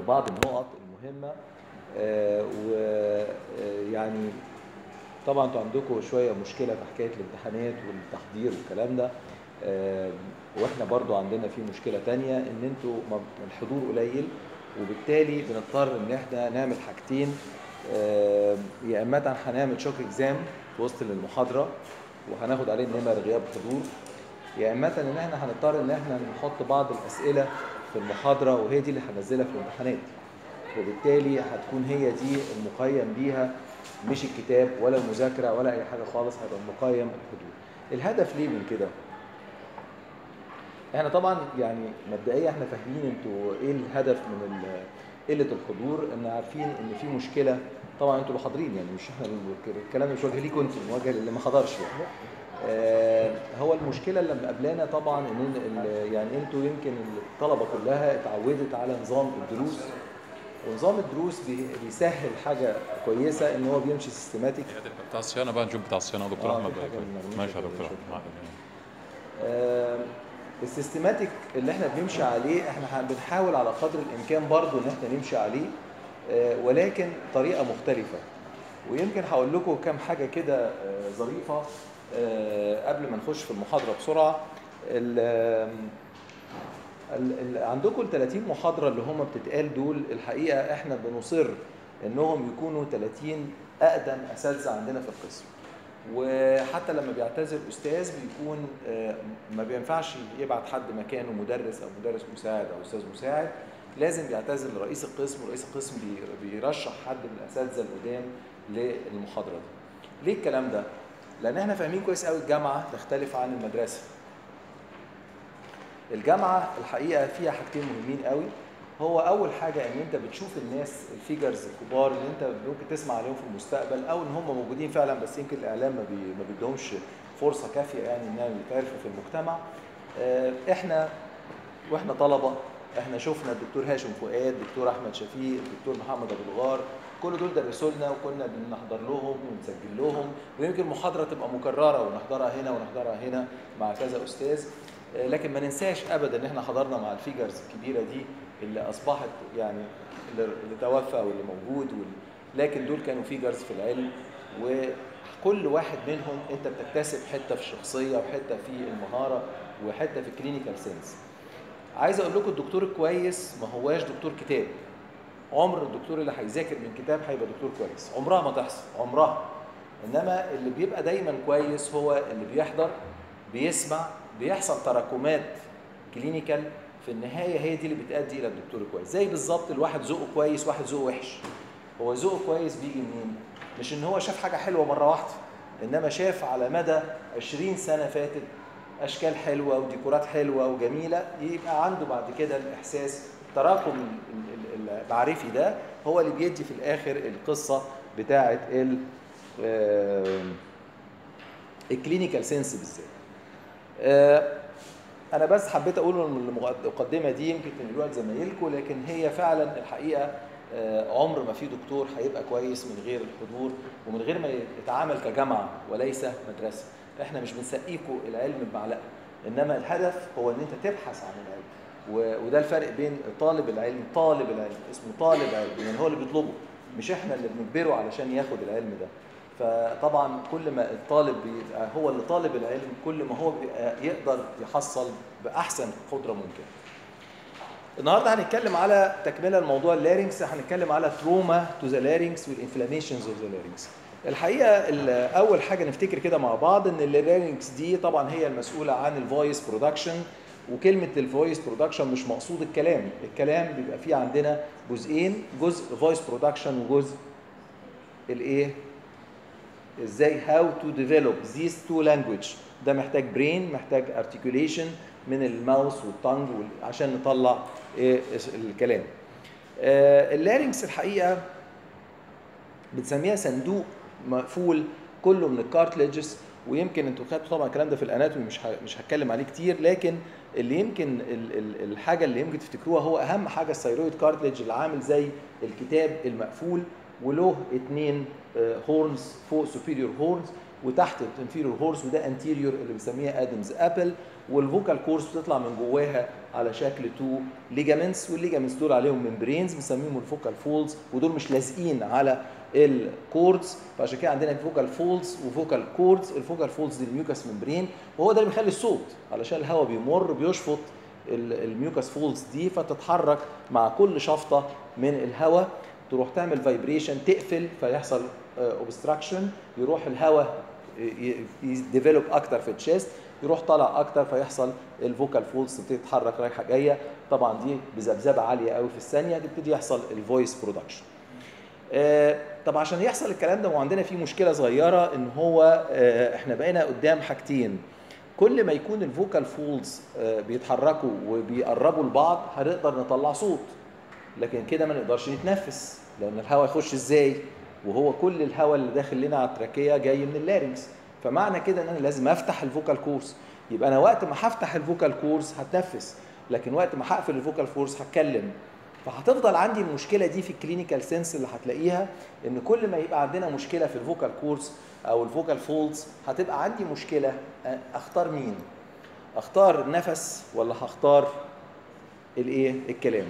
بعض النقط المهمه ويعني طبعا انتوا عندكم شويه مشكله في حكايه الامتحانات والتحضير والكلام ده آه، واحنا برضو عندنا في مشكله تانية ان انتوا م- الحضور قليل وبالتالي بنضطر ان احنا نعمل حاجتين آه، يا اما هنعمل شوك اكزام في وسط المحاضره وهناخد عليه نمر غياب حضور يا اما ان احنا هنضطر ان احنا نحط بعض الاسئله في المحاضره وهي دي اللي هنزلها في الامتحانات وبالتالي هتكون هي دي المقيم بيها مش الكتاب ولا المذاكره ولا اي حاجه خالص هيبقى مقيم الحضور الهدف ليه من كده احنا طبعا يعني مبدئيا احنا فاهمين انتوا ايه الهدف من ال- قله الحضور ان عارفين ان في مشكله طبعا انتوا اللي حاضرين يعني مش احنا اللي- الكلام ده مش وجه ليكم انتوا موجه للي ما حضرش يعني آه، هو المشكله اللي مقابلانا طبعا ان ال- يعني انتوا يمكن الطلبه كلها اتعودت على نظام الدروس ونظام الدروس بي- بيسهل حاجه كويسه ان هو بيمشي سيستماتيك بتاع الصيانه بقى نشوف بتاع الصيانه دكتور آه، احمد دي حاجة من- ماشي يا دكتور شكراً. احمد آه، السيستماتيك اللي احنا بنمشي عليه احنا ح- بنحاول على قدر الامكان برضو ان احنا نمشي عليه آه، ولكن طريقه مختلفه ويمكن هقول لكم كام حاجه كده آه، ظريفه آه، قبل ما نخش في المحاضره بسرعه ال- ال- ال- عندكم ال 30 محاضره اللي هم بتتقال دول الحقيقه احنا بنصر انهم يكونوا 30 اقدم اساتذه عندنا في القسم وحتى لما بيعتذر استاذ بيكون آه، ما بينفعش يبعت حد مكانه مدرس او مدرس مساعد او استاذ مساعد لازم بيعتذر لرئيس القسم ورئيس القسم بي- بيرشح حد من الاساتذه القدام للمحاضره دي. ليه الكلام ده؟ لان احنا فاهمين كويس قوي الجامعه تختلف عن المدرسه. الجامعه الحقيقه فيها حاجتين مهمين قوي هو اول حاجه ان انت بتشوف الناس الفيجرز الكبار اللي انت ممكن تسمع عليهم في المستقبل او ان هم موجودين فعلا بس يمكن الاعلام ما, بي ما بيدهمش فرصه كافيه يعني انهم يتعرفوا في المجتمع آه، احنا واحنا طلبه احنا شفنا الدكتور هاشم فؤاد الدكتور احمد شفيق الدكتور محمد ابو الغار كل دول درسوا لنا وكنا بنحضر لهم ونسجل لهم ويمكن محاضره تبقى مكرره ونحضرها هنا ونحضرها هنا مع كذا استاذ آه، لكن ما ننساش ابدا ان احنا حضرنا مع الفيجرز الكبيره دي اللي اصبحت يعني اللي اللي توفى واللي موجود وال... لكن دول كانوا فيجرز في العلم وكل واحد منهم انت بتكتسب حته في الشخصيه وحته في المهاره وحته في الكلينيكال سينس عايز اقول لكم الدكتور الكويس ما هواش دكتور كتاب عمر الدكتور اللي هيذاكر من كتاب هيبقى دكتور كويس عمرها ما تحصل عمرها انما اللي بيبقى دايما كويس هو اللي بيحضر بيسمع بيحصل تراكمات كلينيكال في النهايه هي دي اللي بتؤدي الى الدكتور الكويس زي بالظبط الواحد ذوقه كويس واحد ذوقه وحش هو ذوقه كويس بيجي منين مش ان هو شاف حاجه حلوه مره واحده انما شاف على مدى 20 سنه فاتت اشكال حلوه وديكورات حلوه وجميله يبقى عنده بعد كده الاحساس التراكم ال- ال- المعرفي ده هو اللي بيدي في الاخر القصه بتاعه ال الكلينيكال سنس بالذات آه، انا بس حبيت اقول من المقدمه دي يمكن تنقلوها لزمايلكم لكن هي فعلا الحقيقه آه، عمر ما في دكتور هيبقى كويس من غير الحضور ومن غير ما يتعامل كجامعه وليس مدرسه احنا مش بنسقيكم العلم بمعلقه انما الهدف هو ان انت تبحث عن العلم و- وده الفرق بين طالب العلم طالب العلم اسمه طالب علم يعني هو اللي بيطلبه مش احنا اللي بنجبره علشان ياخد العلم ده فطبعا كل ما الطالب بيبقى هو اللي طالب العلم كل ما هو بيبقى يقدر يحصل باحسن قدره ممكنه النهارده هنتكلم على تكمله الموضوع اللارynx هنتكلم على تروما تو ذا لارynx والانفلاميشنز اوف ذا لارynx الحقيقه ال- اول حاجه نفتكر كده مع بعض ان اللارynx دي طبعا هي المسؤوله عن الفويس برودكشن وكلمه الفويس برودكشن مش مقصود الكلام الكلام بيبقى فيه عندنا جزئين جزء فويس برودكشن وجزء الايه ازاي هاو تو ديفلوب ذيس تو لانجويج ده محتاج برين محتاج ارتكيوليشن من الماوس والتانج عشان نطلع إيه الكلام آه، اللارynx الحقيقه بنسميها صندوق مقفول كله من الكارتليجز ويمكن انتوا خدتوا طبعا الكلام ده في الاناتومي مش ه- مش هتكلم عليه كتير لكن اللي يمكن ال- ال- الحاجه اللي يمكن تفتكروها هو اهم حاجه الثيرويد كارتليج اللي عامل زي الكتاب المقفول وله اتنين هورنز فوق سوبيريور هورنز وتحت الانفيريور هورس وده انتيريور اللي بنسميها ادمز ابل والفوكال كورس بتطلع من جواها على شكل تو ليجامنتس والليجامنتس دول عليهم ممبرينز بنسميهم الفوكال فولز ودول مش لازقين على الكوردز فعشان كده عندنا فوكال فولز وفوكال كوردز الفوكال فولز دي الميوكاس ممبرين وهو ده اللي بيخلي الصوت علشان الهواء بيمر بيشفط الميوكاس فولز دي فتتحرك مع كل شفطه من الهواء تروح تعمل فايبريشن تقفل فيحصل اوبستراكشن يروح الهواء يديفلوب اكتر في التشيست يروح طالع اكتر فيحصل الفوكال فولز تبتدي تتحرك رايحه جايه طبعا دي بذبذبه عاليه قوي في الثانيه تبتدي يحصل الفويس برودكشن طب عشان يحصل الكلام ده وعندنا في مشكله صغيره ان هو احنا بقينا قدام حاجتين كل ما يكون الفوكال فولز بيتحركوا وبيقربوا لبعض هنقدر نطلع صوت لكن كده ما نقدرش نتنفس لان الهواء يخش ازاي وهو كل الهواء اللي داخل لنا على التراكيه جاي من اللارنكس فمعنى كده ان انا لازم افتح الفوكال كورس يبقى انا وقت ما هفتح الفوكال كورس هتنفس لكن وقت ما هقفل الفوكال كورس هتكلم فهتفضل عندي المشكله دي في الكلينيكال سنس اللي هتلاقيها ان كل ما يبقى عندنا مشكله في الفوكال كورس او الفوكال فولدز هتبقى عندي مشكله اختار مين اختار نفس ولا هختار الايه الكلام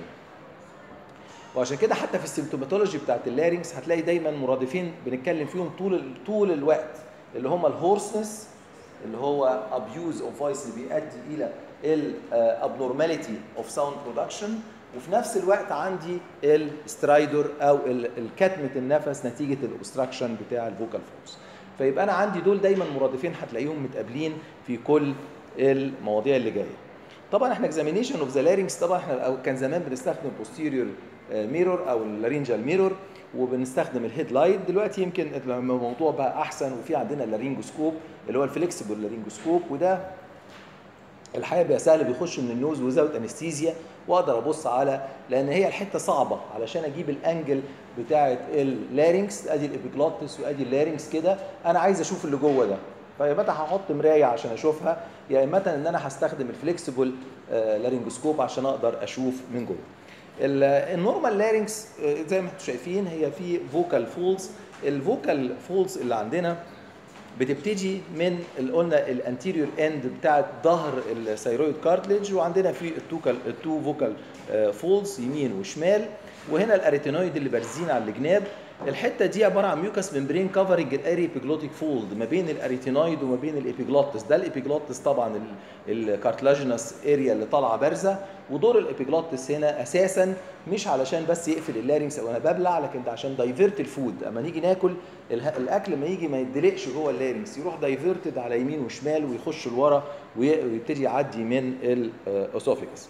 وعشان كده حتى في السيمتوماتولوجي بتاعت اللارينكس هتلاقي دايما مرادفين بنتكلم فيهم طول طول الوقت اللي هم الهورسنس اللي هو ابيوز اوف فويس اللي بيؤدي الى الابنورماليتي اوف ساوند برودكشن وفي نفس الوقت عندي السترايدر او الكتمه النفس نتيجه الاوبستراكشن بتاع الفوكال فورس فيبقى انا عندي دول دايما مرادفين هتلاقيهم متقابلين في كل المواضيع اللي جايه طبعا احنا اكزامينيشن اوف ذا لارينكس طبعا احنا كان زمان بنستخدم بوستيريور ميرور او اللارينجال ميرور وبنستخدم الهيد لايت دلوقتي يمكن الموضوع بقى احسن وفي عندنا اللارينجوسكوب اللي هو الفليكسبل لارينجوسكوب وده الحقيقه بيبقى سهل بيخش من النوز وزاوت انستيزيا واقدر ابص على لان هي الحته صعبه علشان اجيب الانجل بتاعه اللارينكس ادي الابيجلوتس وادي اللارينكس كده انا عايز اشوف اللي جوه ده فيا متى هحط مرايه عشان اشوفها يا اما ان انا هستخدم الفليكسبل لارينجوسكوب عشان اقدر اشوف من جوه النورمال لارينكس زي ما انتم شايفين هي في فوكال فولز الفوكال فولز اللي عندنا بتبتدي من اللي قلنا الانتيريور اند بتاعت ظهر الثيرويد كارتليج وعندنا في التو التو فوكال فولز يمين وشمال وهنا الاريتينويد اللي بارزين على الجناب الحته دي عباره عن ميوكس ممبرين كفرنج الاريبيجلوتيك فولد ما بين الاريتينويد وما بين الابيجلوتس ده الابيجلوتس طبعا الكارتلاجينس اريا اللي طالعه بارزه ودور الابيجلوتس هنا اساسا مش علشان بس يقفل اللارينكس او انا ببلع لكن ده عشان دايفيرت الفود اما نيجي ناكل الاكل ما يجي ما يدلقش جوه اللارينكس يروح دايفيرتد على يمين وشمال ويخش لورا ويبتدي يعدي من الاسوفيكس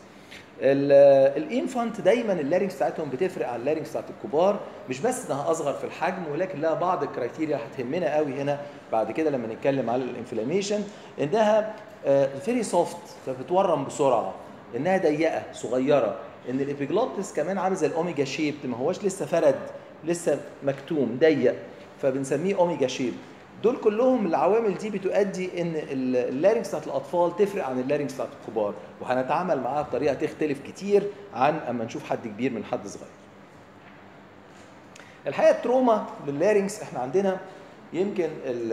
الانفانت دايما اللارينكس بتاعتهم بتفرق عن اللارينكس بتاعت الكبار مش بس انها اصغر في الحجم ولكن لها بعض الكرايتيريا هتهمنا قوي هنا بعد كده لما نتكلم على الانفلاميشن انها فيري سوفت فبتورم بسرعه انها ضيقه صغيره ان الابيجلوتس كمان عامل زي الاوميجا شيب ما هوش لسه فرد لسه مكتوم ضيق فبنسميه اوميجا شيب دول كلهم العوامل دي بتؤدي ان اللارينكس بتاعت الاطفال تفرق عن اللارينكس بتاعت الكبار وهنتعامل معاها بطريقه تختلف كتير عن اما نشوف حد كبير من حد صغير. الحقيقه التروما لللارينكس احنا عندنا يمكن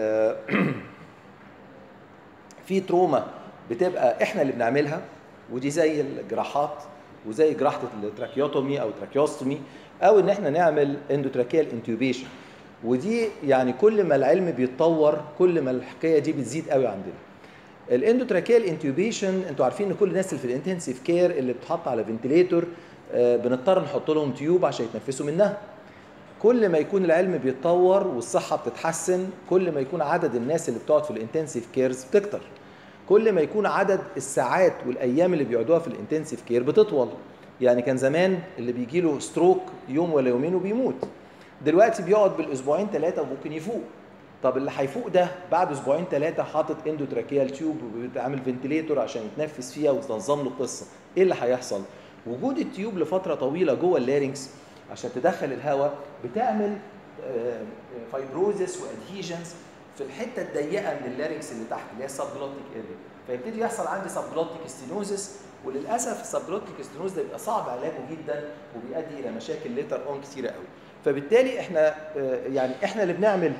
في تروما بتبقى احنا اللي بنعملها ودي زي الجراحات وزي جراحه التراكيوتومي او تراكيوستومي او ان احنا نعمل اندوتراكيال انتوبيشن ودي يعني كل ما العلم بيتطور كل ما الحكايه دي بتزيد قوي عندنا الاندوتراكيال انتوبيشن انتوا عارفين ان كل الناس اللي في الانتنسيف كير اللي بتحط على فنتليتور بنضطر نحط لهم تيوب عشان يتنفسوا منها كل ما يكون العلم بيتطور والصحه بتتحسن كل ما يكون عدد الناس اللي بتقعد في الانتنسيف كيرز بتكتر كل ما يكون عدد الساعات والايام اللي بيقعدوها في الانتنسيف كير بتطول يعني كان زمان اللي بيجي له ستروك يوم ولا يومين وبيموت دلوقتي بيقعد بالاسبوعين ثلاثه وممكن يفوق طب اللي هيفوق ده بعد اسبوعين ثلاثه حاطط اندوتراكيال تيوب وبيتعمل فنتليتور عشان يتنفس فيها وتنظم له قصه ايه اللي هيحصل وجود التيوب لفتره طويله جوه اللارينكس عشان تدخل الهواء بتعمل فايبروزس وادهيجنز في الحته الضيقه من اللارينكس اللي تحت اللي هي السبجلوتيك اريا فيبتدي يحصل عندي سبجلوتيك ستينوزس وللاسف السبجلوتيك ستينوز ده بيبقى صعب علاجه جدا وبيؤدي الى مشاكل ليتر اون كتيره قوي فبالتالي احنا يعني احنا اللي بنعمل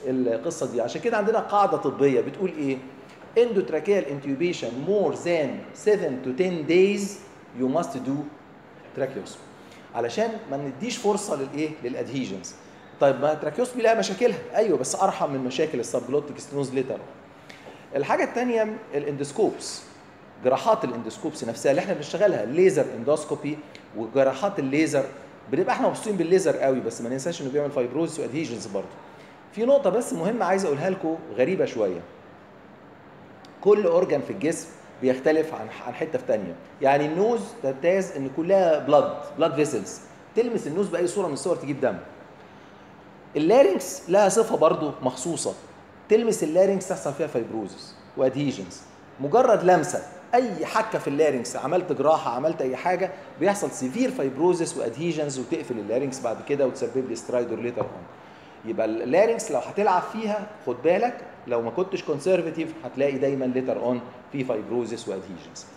القصه دي عشان كده عندنا قاعده طبيه بتقول ايه endotracheal intubation more than 7 to 10 days you must do tracheostomy علشان ما نديش فرصه للايه للادهيجنز طيب ما التراكيوستومي لها مشاكلها ايوه بس ارحم من مشاكل السبجلوتيك ستنوز ليتر الحاجه الثانيه الاندوسكوبس جراحات الاندوسكوبس نفسها اللي احنا بنشتغلها الليزر اندوسكوبي وجراحات الليزر بنبقى احنا مبسوطين بالليزر قوي بس ما ننساش انه بيعمل فايبروز وادهيجنز برضه في نقطه بس مهمه عايز اقولها لكم غريبه شويه كل اورجان في الجسم بيختلف عن عن حته في ثانيه يعني النوز تمتاز ان كلها بلاد بلاد فيسلز تلمس النوز باي صوره من الصور تجيب دم اللارynx لها صفه برضو مخصوصه تلمس اللارynx تحصل فيها فايبروزس وادهيجنز مجرد لمسه اي حكه في اللارynx عملت جراحه عملت اي حاجه بيحصل سيفير فايبروزس وادهيجنز وتقفل اللارynx بعد كده وتسبب لي سترايدور ليتر اون يبقى اللارynx لو هتلعب فيها خد بالك لو ما كنتش كونسرفاتيف هتلاقي دايما ليتر اون في فايبروزس وادهيجنز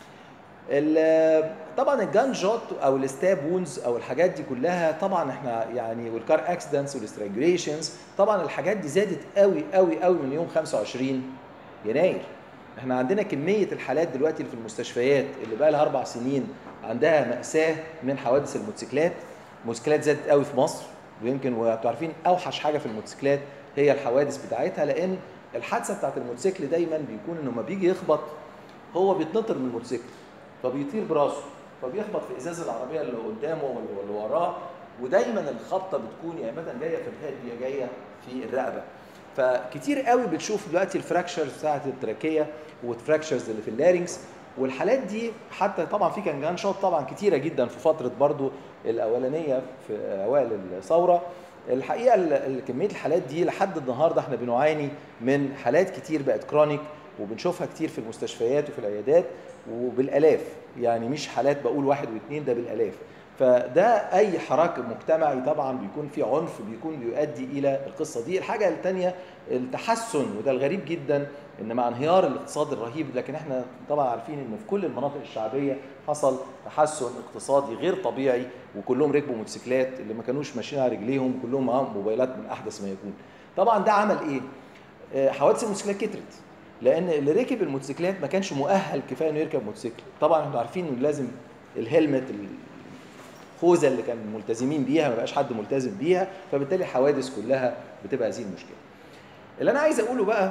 طبعا الجان جوت او الستاب وونز او الحاجات دي كلها طبعا احنا يعني والكار اكسيدنتس والسترانجوليشنز طبعا الحاجات دي زادت قوي قوي قوي من يوم 25 يناير احنا عندنا كميه الحالات دلوقتي اللي في المستشفيات اللي بقى لها اربع سنين عندها ماساه من حوادث الموتوسيكلات الموتوسيكلات زادت قوي في مصر ويمكن وانتوا عارفين اوحش حاجه في الموتوسيكلات هي الحوادث بتاعتها لان الحادثه بتاعت الموتوسيكل دايما بيكون انه لما بيجي يخبط هو بيتنطر من الموتوسيكل فبيطير براسه فبيخبط في ازاز العربيه اللي قدامه واللي وراه ودايما الخبطه بتكون يا اما جايه في الهيد يا جايه في الرقبه فكتير قوي بتشوف دلوقتي الفراكشرز بتاعت التراكيه والفراكشرز اللي في اللارynx والحالات دي حتى طبعا في كان جان شوت طبعا كتيره جدا في فتره برضو الاولانيه في اوائل الثوره الحقيقه كميه الحالات دي لحد النهارده احنا بنعاني من حالات كتير بقت كرونيك وبنشوفها كتير في المستشفيات وفي العيادات وبالالاف يعني مش حالات بقول واحد واثنين ده بالالاف فده اي حراك مجتمعي طبعا بيكون فيه عنف بيكون بيؤدي الى القصه دي الحاجه الثانيه التحسن وده الغريب جدا ان مع انهيار الاقتصاد الرهيب لكن احنا طبعا عارفين ان في كل المناطق الشعبيه حصل تحسن اقتصادي غير طبيعي وكلهم ركبوا موتوسيكلات اللي ما كانوش ماشيين على رجليهم كلهم معاهم موبايلات من احدث ما يكون طبعا ده عمل ايه حوادث الموتوسيكلات كترت لان اللي ركب الموتوسيكلات ما كانش مؤهل كفايه انه يركب موتوسيكل طبعا انتوا عارفين انه لازم الهلمت الخوذه اللي كانوا ملتزمين بيها ما بقاش حد ملتزم بيها فبالتالي الحوادث كلها بتبقى هذه المشكله اللي انا عايز اقوله بقى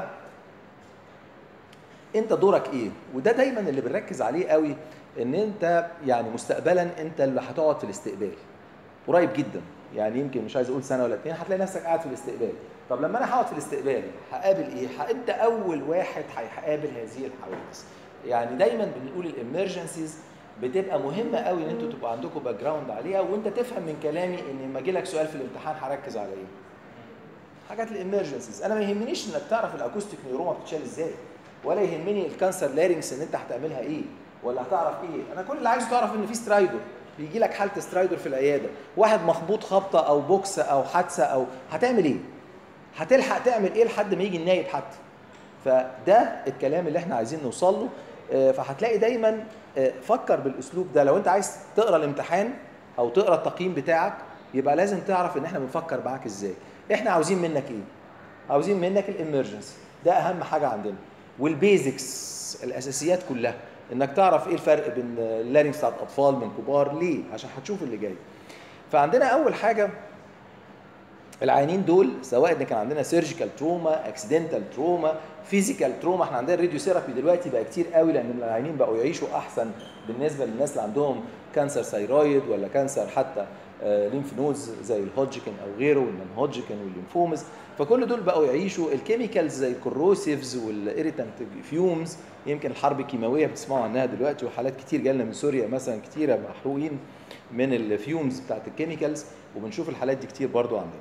انت دورك ايه وده دايما اللي بنركز عليه قوي ان انت يعني مستقبلا انت اللي هتقعد في الاستقبال قريب جدا يعني يمكن مش عايز اقول سنه ولا اتنين هتلاقي نفسك قاعد في الاستقبال طب لما انا هقعد في الاستقبال هقابل ايه انت اول واحد هيقابل هذه الحوادث يعني دايما بنقول الامرجنسيز بتبقى مهمه قوي ان انتوا تبقى عندكم باك جراوند عليها وانت تفهم من كلامي ان لما اجي لك سؤال في الامتحان هركز على ايه حاجات الامرجنسيز انا ما يهمنيش انك تعرف الاكوستيك نيوروما بتتشال ازاي ولا يهمني الكانسر لارينكس ان انت هتعملها ايه ولا هتعرف ايه انا كل اللي عايزه تعرف ان في سترايدور بيجي لك حاله سترايدور في العياده واحد مخبوط خبطه او بوكس او حادثه او هتعمل ايه هتلحق تعمل ايه لحد ما يجي النايب حتى فده الكلام اللي احنا عايزين نوصل له فهتلاقي دايما فكر بالاسلوب ده لو انت عايز تقرا الامتحان او تقرا التقييم بتاعك يبقى لازم تعرف ان احنا بنفكر معاك ازاي احنا عاوزين منك ايه عاوزين منك الامرجنسي ده اهم حاجه عندنا والبيزكس الاساسيات كلها انك تعرف ايه الفرق بين اللارينكس بتاعت اطفال من كبار ليه عشان هتشوف اللي جاي فعندنا اول حاجه العيانين دول سواء ان كان عندنا سيرجيكال تروما اكسيدنتال تروما فيزيكال تروما احنا عندنا الراديو ثيرابي دلوقتي بقى كتير قوي لان العيانين بقوا يعيشوا احسن بالنسبه للناس اللي عندهم كانسر ثايرويد ولا كانسر حتى ليمف نودز زي الهودجكن او غيره والنون هودجكن والليمفومز فكل دول بقوا يعيشوا الكيميكالز زي الكروسيفز والاريتانت فيومز يمكن الحرب الكيماويه بتسمعوا عنها دلوقتي وحالات كتير جالنا من سوريا مثلا كتيره محروقين من الفيومز بتاعت الكيميكالز وبنشوف الحالات دي كتير برضو عندنا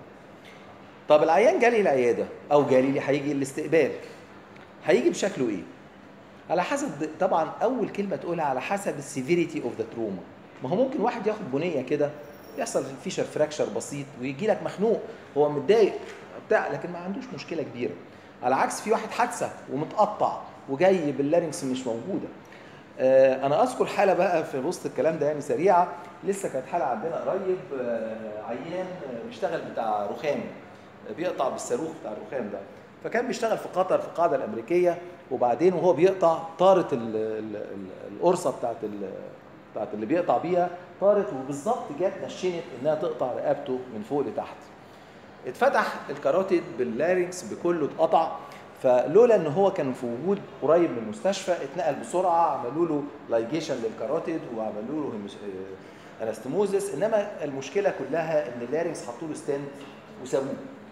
طب العيان جالي العياده او جالي لي هيجي الاستقبال هيجي بشكله ايه على حسب طبعا اول كلمه تقولها على حسب السيفيريتي اوف ذا تروما ما هو ممكن واحد ياخد بنيه كده يحصل فيشر فراكشر بسيط ويجي لك مخنوق هو متضايق بتاع لكن ما عندوش مشكله كبيره على عكس في واحد حادثه ومتقطع وجاي باللارنكس مش موجوده آه انا اذكر حاله بقى في وسط الكلام ده يعني سريعه لسه كانت حاله عندنا قريب آه عيان بيشتغل بتاع رخام بيقطع بالصاروخ بتاع الرخام ده فكان بيشتغل في قطر في القاعده الامريكيه وبعدين وهو بيقطع طارت ال- ال- ال- القرصه بتاعت ال- بتاعت اللي بيقطع بيها طارت وبالظبط جت نشنت انها تقطع رقبته من فوق لتحت اتفتح الكاروتيد باللارynx بكله اتقطع فلولا ان هو كان في وجود قريب من المستشفى اتنقل بسرعه عملوا له لايجيشن للكاروتيد وعملوا له هيموس- آه، انستموزس انما المشكله كلها ان اللارynx حطوا له ستنت وسابوه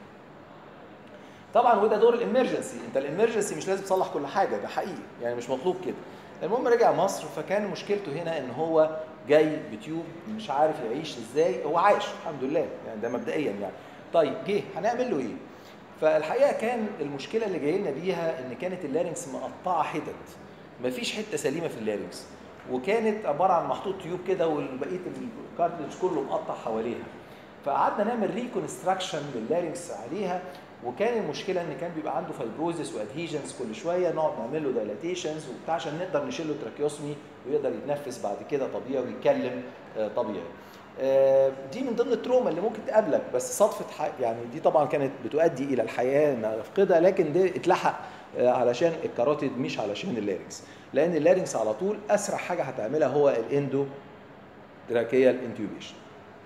طبعا وده دور الامرجنسي انت الامرجنسي مش لازم تصلح كل حاجه ده حقيقي يعني مش مطلوب كده المهم رجع مصر فكان مشكلته هنا ان هو جاي بتيوب مش عارف يعيش ازاي هو عايش الحمد لله يعني ده مبدئيا يعني طيب جه هنعمل له ايه فالحقيقه كان المشكله اللي جاي لنا بيها ان كانت اللارنكس مقطعه حتت مفيش حته سليمه في اللارنكس وكانت عباره عن محطوط تيوب كده وبقيه الكارتلج كله مقطع حواليها فقعدنا نعمل ريكونستراكشن لللارنكس عليها وكان المشكله ان كان بيبقى عنده فايبروزس وادهيجنز كل شويه نقعد نعمل له دايلاتيشنز وبتاع عشان نقدر نشيل له تراكيوسمي ويقدر يتنفس بعد كده طبيعي ويتكلم آه، طبيعي. آه، دي من ضمن التروما اللي ممكن تقابلك بس صدفه ح- يعني دي طبعا كانت بتؤدي الى الحياه نفقدها لكن ده اتلحق آه، علشان الكاروتيد مش علشان اللارنكس لان اللارنكس على طول اسرع حاجه هتعملها هو الاندو تراكيال انتيوبيشن.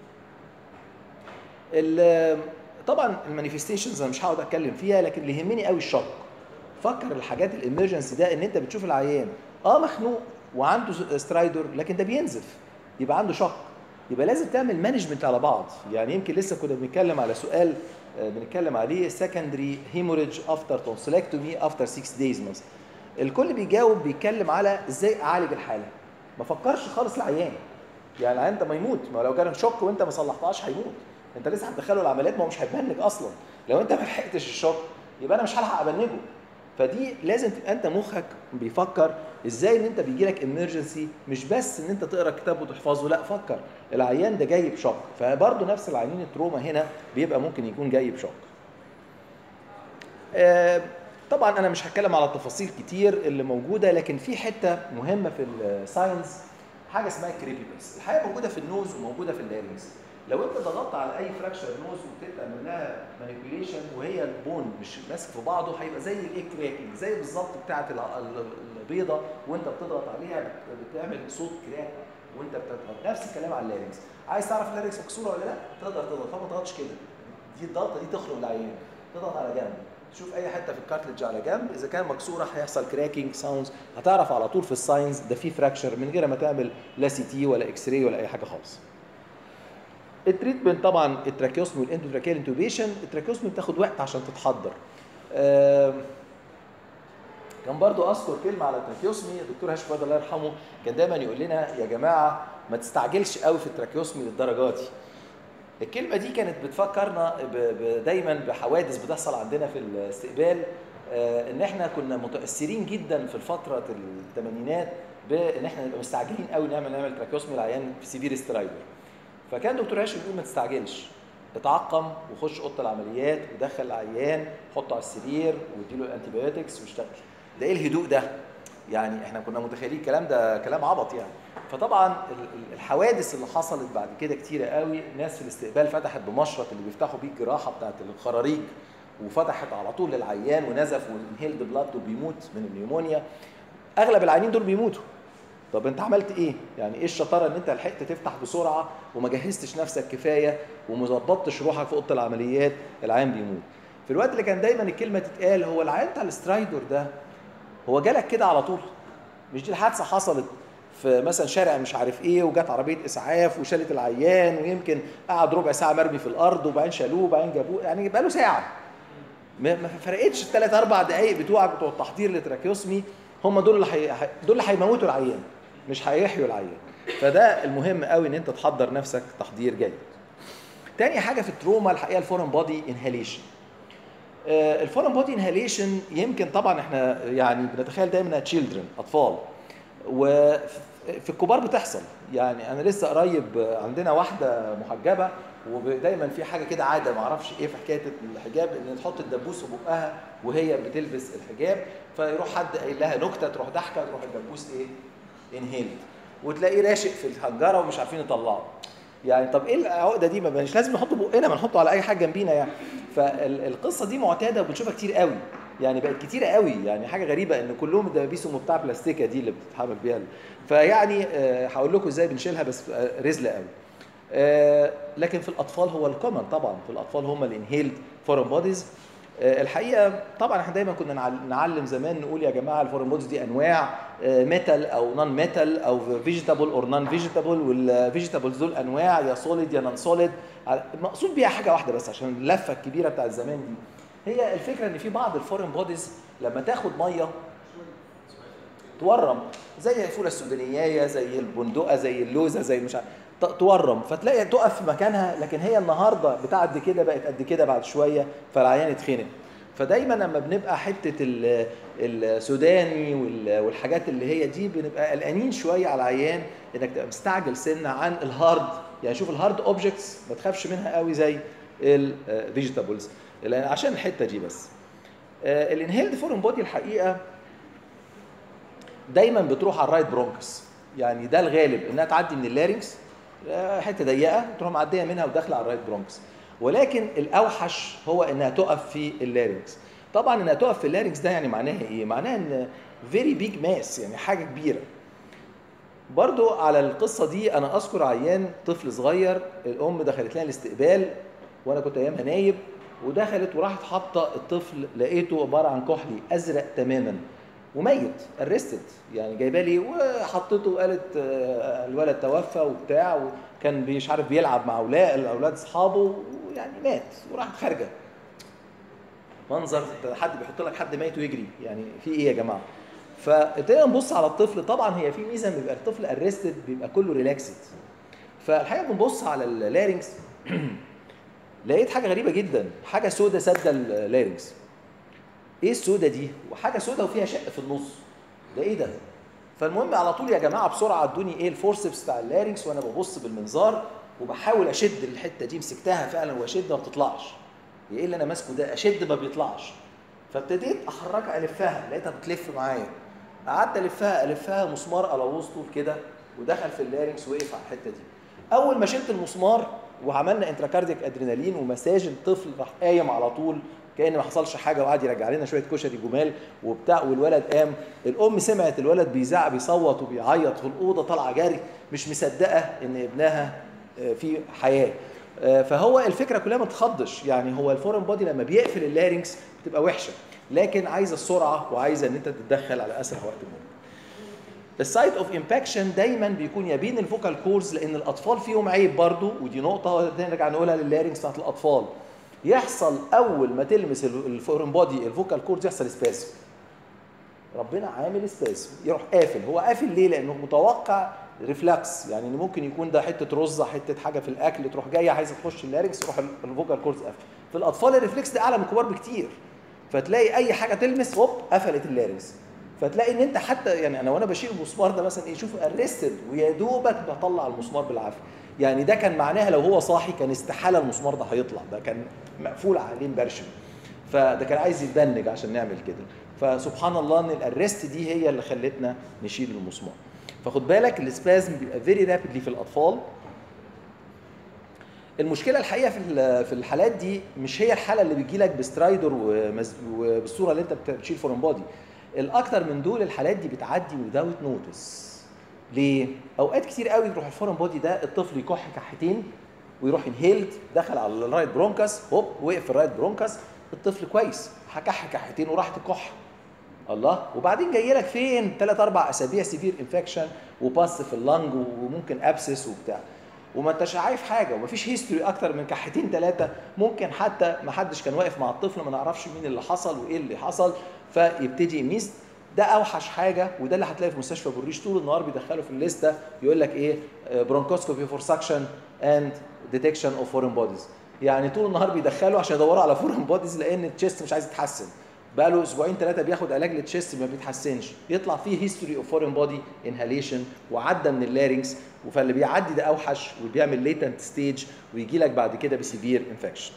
ال- طبعا المانيفستيشنز انا مش هقعد اتكلم فيها لكن اللي يهمني قوي الشق فكر الحاجات الامرجنسي ده ان انت بتشوف العيان اه مخنوق وعنده سترايدر لكن ده بينزف يبقى عنده شق يبقى لازم تعمل مانجمنت على بعض يعني يمكن لسه كنا بنتكلم على سؤال آه، بنتكلم عليه سكندري هيموريدج افتر تونسيلكتومي افتر 6 دايز مثلا الكل بيجاوب بيتكلم على ازاي اعالج الحاله ما فكرش خالص العيان يعني العيان ده ما يموت ما لو جاله شوك وانت ما صلحتهاش هيموت انت لسه هتدخله العمليات ما هو مش هيبنج اصلا لو انت ما لحقتش الشوك يبقى انا مش هلحق ابنجه فدي لازم تبقى انت مخك بيفكر ازاي ان انت بيجي لك امرجنسي مش بس ان انت تقرا كتاب وتحفظه لا فكر العيان ده جاي بشوك فبرضه نفس العيانين التروما هنا بيبقى ممكن يكون جاي بشوك آه، طبعا انا مش هتكلم على التفاصيل كتير اللي موجوده لكن في حته مهمه في الساينس حاجه اسمها كريبيبس الحقيقه موجوده في النوز وموجوده في اللارنكس لو انت ضغطت على اي فراكشر نوز وبتعمل لها مانيبيوليشن وهي البون مش ماسك في بعضه هيبقى زي الايه كراكنج زي بالظبط بتاعه الع- ال- البيضه وانت بتضغط عليها بت- بتعمل صوت كراك وانت بتضغط نفس الكلام على اللارنكس عايز تعرف اللارنكس مكسوره ولا لا تقدر تضغط فما تضغطش كده دي الضغطه دي تخرج العيان تضغط على جنب تشوف اي حته في الكارتلج على جنب اذا كان مكسوره هيحصل كراكنج ساوندز هتعرف على طول في الساينز ده في فراكشر من غير ما تعمل لا سي تي ولا اكس راي ولا اي حاجه خالص التريتمنت طبعا التراكيوستومي والاندوتراكيال انتوبيشن التراكيوستومي بتاخد وقت عشان تتحضر آم، كان برضو اذكر كلمه على التراكيوستومي الدكتور هاشم فؤاد الله يرحمه كان دايما يقول لنا يا جماعه ما تستعجلش قوي في التراكيوستومي للدرجه دي الكلمه دي كانت بتفكرنا ب- ب- دايما بحوادث بتحصل عندنا في الاستقبال آه، ان احنا كنا متاثرين جدا في الفتره الثمانينات بان احنا نبقى مستعجلين قوي نعمل نعمل تراكيوستومي العيان في سيفير سترايدر فكان دكتور هاشم يقول ما تستعجلش اتعقم وخش اوضه العمليات ودخل العيان حطه على السرير واديله الانتيبيوتكس واشتغل ده ايه الهدوء ده يعني احنا كنا متخيلين الكلام ده كلام عبط يعني فطبعا ال- ال- الحوادث اللي حصلت بعد كده كتيره قوي ناس في الاستقبال فتحت بمشرط اللي بيفتحوا بيه الجراحه بتاعت الخراريج وفتحت على طول للعيان ونزف وانهيلد بلاد وبيموت من النيمونيا اغلب العيانين دول بيموتوا طب انت عملت ايه؟ يعني ايه الشطاره ان انت لحقت تفتح بسرعه وما جهزتش نفسك كفايه وما ظبطتش روحك في اوضه العمليات العيان بيموت. في الوقت اللي كان دايما الكلمه تتقال هو العيان بتاع السترايدر ده هو جالك كده على طول مش دي الحادثه حصلت في مثلا شارع مش عارف ايه وجت عربيه اسعاف وشالت العيان ويمكن قعد ربع ساعه مرمي في الارض وبعدين شالوه وبعدين جابوه يعني بقى له ساعه ما ما فرقتش الثلاث اربع دقائق بتوعك بتوع التحضير لتراكيوسمي هم دول اللي حي... حي- دول اللي هيموتوا العيان مش هيحيوا العيان فده المهم قوي ان انت تحضر نفسك تحضير جيد تاني حاجه في التروما الحقيقه الفورن بودي انهاليشن الفورن بودي انهاليشن يمكن طبعا احنا يعني بنتخيل دايما انها تشيلدرن اطفال وفي الكبار بتحصل يعني انا لسه قريب عندنا واحده محجبه ودايما في حاجه كده عاده ما اعرفش ايه في حكايه الحجاب ان تحط الدبوس في بقها وهي بتلبس الحجاب فيروح حد قايل لها نكته تروح ضحكه تروح الدبوس ايه انهيلد وتلاقيه راشق في الحنجره ومش عارفين يطلعه يعني طب ايه العقده دي ما مش لازم نحطه بقنا ما نحطه على اي حاجه جنبينا يعني فالقصه دي معتاده وبنشوفها كتير قوي يعني بقت كتيره قوي يعني حاجه غريبه ان كلهم الدبابيس ام بتاع بلاستيكه دي اللي بتتحمل بيها فيعني آه، هقول لكم ازاي بنشيلها بس آه، رزله قوي آه، لكن في الاطفال هو الكومن طبعا في الاطفال هم الانهيلد فورن بوديز الحقيقه طبعا احنا دايما كنا نعل- نعلم زمان نقول يا جماعه الفورن بوديز دي انواع ميتال او نون ميتال او فيجيتابل اور نون فيجيتابل والفيجيتابلز دول انواع يا سوليد يا نون سوليد مقصود بيها حاجه واحده بس عشان اللفه الكبيره بتاعت زمان دي هي الفكره ان في بعض الفورن بوديز لما تاخد ميه تورم زي الفوله السودانيه زي البندقه زي اللوزه زي مش عارف ت- تورم فتلاقي تقف في مكانها لكن هي النهارده بتاع قد كده بقت قد كده بعد شويه فالعيان اتخنق فدايما لما بنبقى حته ال- السوداني وال- والحاجات اللي هي دي بنبقى قلقانين شويه على العيان انك تبقى مستعجل سنه عن الهارد يعني شوف الهارد اوبجكتس ما تخافش منها قوي زي الفيجيتابلز عشان الحته دي بس الانهيلد فورن بودي الحقيقه دايما بتروح على الرايت برونكس يعني ده الغالب انها تعدي من اللارynx آه، حته ضيقه تروح معديه منها وداخله على الرايت برونكس ولكن الاوحش هو انها تقف في اللارynx طبعا انها تقف في اللارynx ده يعني معناها ايه معناها ان فيري بيج ماس يعني حاجه كبيره برضو على القصه دي انا اذكر عيان طفل صغير الام دخلت لها الاستقبال وانا كنت ايامها نايب ودخلت وراحت حاطه الطفل لقيته عباره عن كحلي ازرق تماما وميت ارستد يعني جايبه لي وحطيته وقالت آه، الولد توفى وبتاع وكان مش عارف بيلعب مع اولاد اولاد اصحابه ويعني مات وراحت خارجه منظر حد بيحط لك حد ميت ويجري يعني في ايه يا جماعه فابتدينا نبص على الطفل طبعا هي في ميزه ان بيبقى الطفل ارستد بيبقى كله ريلاكسد فالحقيقه بنبص على اللارynx لقيت حاجه غريبه جدا حاجه سودة سادة اللارynx ايه السودة دي وحاجه سودة وفيها شق في النص ده ايه ده فالمهم على طول يا جماعه بسرعه ادوني ايه الفورسبس بتاع اللارynx وانا ببص بالمنظار وبحاول اشد الحته دي مسكتها فعلا واشد ما بتطلعش ايه اللي انا ماسكه ده اشد ما بيطلعش فابتديت احركها الفها لقيتها بتلف معايا قعدت الفها الفها مسمار على وسطه كده ودخل في اللارynx وقف على الحته دي اول ما شلت المسمار وعملنا انتراكارديك ادرينالين ومساج الطفل راح قايم على طول كان ما حصلش حاجه وقعد يرجع لنا شويه كشري جمال وبتاع والولد قام الام سمعت الولد بيزعق بيصوت وبيعيط في الاوضه طالعه جري مش مصدقه ان ابنها آه، في حياه آه، فهو الفكره كلها ما تخضش يعني هو الفورن بودي لما بيقفل اللارynx بتبقى وحشه لكن عايزه السرعه وعايزه ان انت تتدخل على اسرع وقت ممكن السايت اوف امباكشن دايما بيكون يا بين الفوكال كورز لان الاطفال فيهم عيب برضو ودي نقطه نرجع نقولها لللارynx بتاعت الاطفال يحصل اول ما تلمس الفورن بودي الفوكال كورز يحصل سباسم ربنا عامل سباسم يروح قافل هو قافل ليه لانه متوقع ريفلكس يعني ان ممكن يكون ده حته رزه حته حاجه في الاكل تروح جايه عايزه تخش اللارynx يروح الفوكال كورز قافل في الاطفال الريفلكس ده اعلى من الكبار بكتير فتلاقي اي حاجه تلمس هوب قفلت اللارynx فتلاقي ان انت حتى يعني انا وانا بشيل المسمار ده مثلا ايه شوف ارستد ويا دوبك بطلع المسمار بالعافيه يعني ده كان معناها لو هو صاحي كان استحاله المسمار ده هيطلع ده كان مقفول عليه مبرشم فده كان عايز يتبنج عشان نعمل كده فسبحان الله ان الارست دي هي اللي خلتنا نشيل المسمار فخد بالك السبازم بيبقى فيري رابيدلي في الاطفال المشكله الحقيقه في ال- في الحالات دي مش هي الحاله اللي بتجي لك بسترايدر ومز- وبالصوره اللي انت بت- بتشيل فورن بودي الاكتر من دول الحالات دي بتعدي without نوتس ليه اوقات كتير قوي يروح الفورن بودي ده الطفل يكح كحتين ويروح انهيلد دخل على الرايت برونكاس هوب وقف في الرايت برونكاس الطفل كويس هكح كحتين وراحت الكح الله وبعدين جاي لك فين ثلاث اربع اسابيع سيفير انفكشن وباس في اللنج وممكن ابسس وبتاع وما انتش عارف حاجه ومفيش هيستوري اكتر من كحتين ثلاثه ممكن حتى ما حدش كان واقف مع الطفل ما نعرفش مين اللي حصل وايه اللي حصل فيبتدي يميز ده اوحش حاجه وده اللي هتلاقيه في مستشفى بوريش طول النهار بيدخلوا في الليسته يقول لك ايه برونكوسكوبي فور سكشن اند ديتكشن اوف فورين بوديز يعني طول النهار بيدخلوا عشان يدوروا على فورين بوديز لان التشيست مش عايز يتحسن بقى له اسبوعين ثلاثه بياخد علاج للتشيست ما بيتحسنش يطلع فيه هيستوري اوف فورين بودي انهاليشن وعدى من اللارynx فاللي بيعدي ده اوحش وبيعمل ليتنت ستيج ويجي لك بعد كده بسيفير انفكشن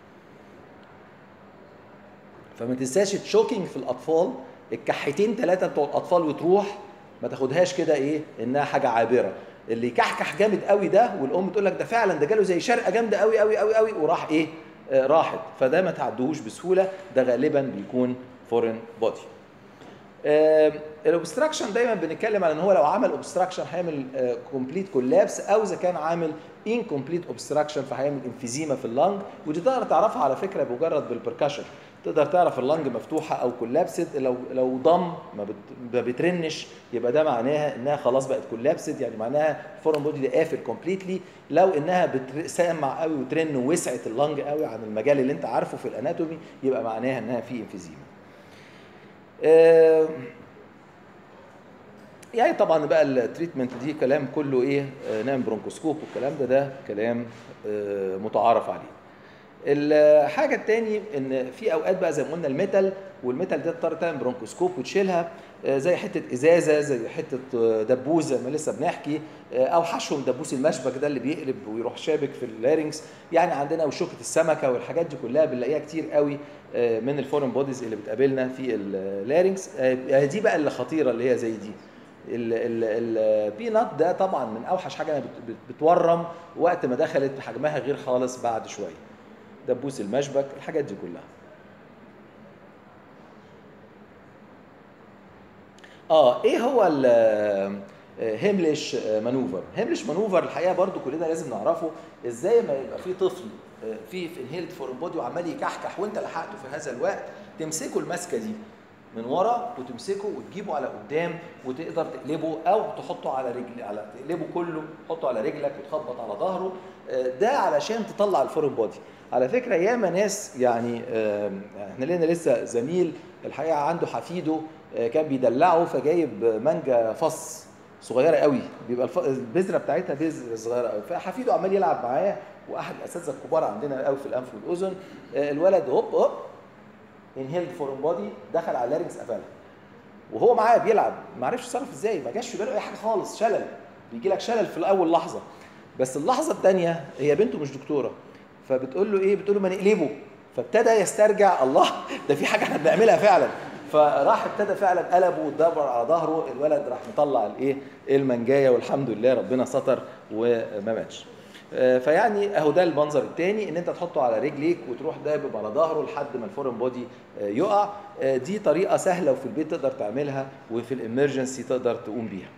فما تنساش الشوكينج في الاطفال الكحتين ثلاثه بتوع الاطفال وتروح ما تاخدهاش كده ايه انها حاجه عابره اللي يكحكح جامد قوي ده والام تقول لك ده فعلا ده جاله زي شرقه جامده قوي قوي قوي قوي وراح ايه آه راحت فده ما تعدوهوش بسهوله ده غالبا بيكون فورين بودي الاوبستراكشن دايما بنتكلم على ان هو لو عمل اوبستراكشن هيعمل كومبليت كولابس او اذا كان عامل انكمبليت اوبستراكشن فهيعمل انفيزيما في اللنج ودي تقدر تعرفها على فكره بمجرد بالبركشن تقدر تعرف اللنج مفتوحه او كولابسد لو لو ضم ما, بت ما بترنش يبقى ده معناها انها خلاص بقت كولابسد يعني معناها الفورن بودي ده قافل كومبليتلي لو انها بتسمع قوي وترن ووسعت اللنج قوي عن المجال اللي انت عارفه في الاناتومي يبقى معناها انها في انفيزيما آه يعني طبعا بقى التريتمنت دي كلام كله ايه آه نعمل برونكوسكوب والكلام ده ده كلام آه متعارف عليه الحاجة التاني ان في اوقات بقى زي ما قلنا الميتال والميتال ده تضطر تعمل برونكوسكوب وتشيلها زي حتة ازازة زي حتة دبوس زي ما لسه بنحكي او حشو دبوس المشبك ده اللي بيقلب ويروح شابك في اللارنكس يعني عندنا وشوكة السمكة والحاجات دي كلها بنلاقيها كتير قوي من الفورن بوديز اللي بتقابلنا في اللارنكس دي بقى اللي خطيرة اللي هي زي دي البينات ده طبعا من اوحش حاجه بتورم وقت ما دخلت حجمها غير خالص بعد شويه دبوس المشبك الحاجات دي كلها اه ايه هو هيمليش مانوفر هيمليش مانوفر الحقيقه برضو كلنا لازم نعرفه ازاي ما يبقى في طفل في في انهيلد فورن بودي وعمال يكحكح وانت لحقته في هذا الوقت تمسكه المسكه دي من ورا وتمسكه وتجيبه على قدام وتقدر تقلبه او تحطه على رجل على تقلبه كله تحطه على رجلك وتخبط على ظهره ده علشان تطلع الفورن بودي على فكره ياما ناس يعني احنا لنا لسه زميل الحقيقه عنده حفيده كان بيدلعه فجايب مانجا فص صغيره قوي بيبقى البذره بتاعتها بذره صغيره قوي فحفيده عمال يلعب معاه واحد الاساتذه الكبار عندنا قوي في الانف والاذن الولد هوب هوب انهيلد فورن بودي دخل على اللارنكس قفلها وهو معاه بيلعب ما عرفش يتصرف ازاي ما جاش في باله اي حاجه خالص شلل بيجي لك شلل في الاول لحظه بس اللحظه الثانيه هي بنته مش دكتوره فبتقول له ايه بتقول له ما نقلبه فابتدى يسترجع الله ده في حاجه احنا بنعملها فعلا فراح ابتدى فعلا قلبه واتدبر على ظهره الولد راح مطلع الايه المنجايه والحمد لله ربنا ستر وما ماتش فيعني اهو ده المنظر الثاني ان انت تحطه على رجليك وتروح دابب على ظهره لحد ما الفورن بودي يقع دي طريقه سهله وفي البيت تقدر تعملها وفي الامرجنسي تقدر تقوم بيها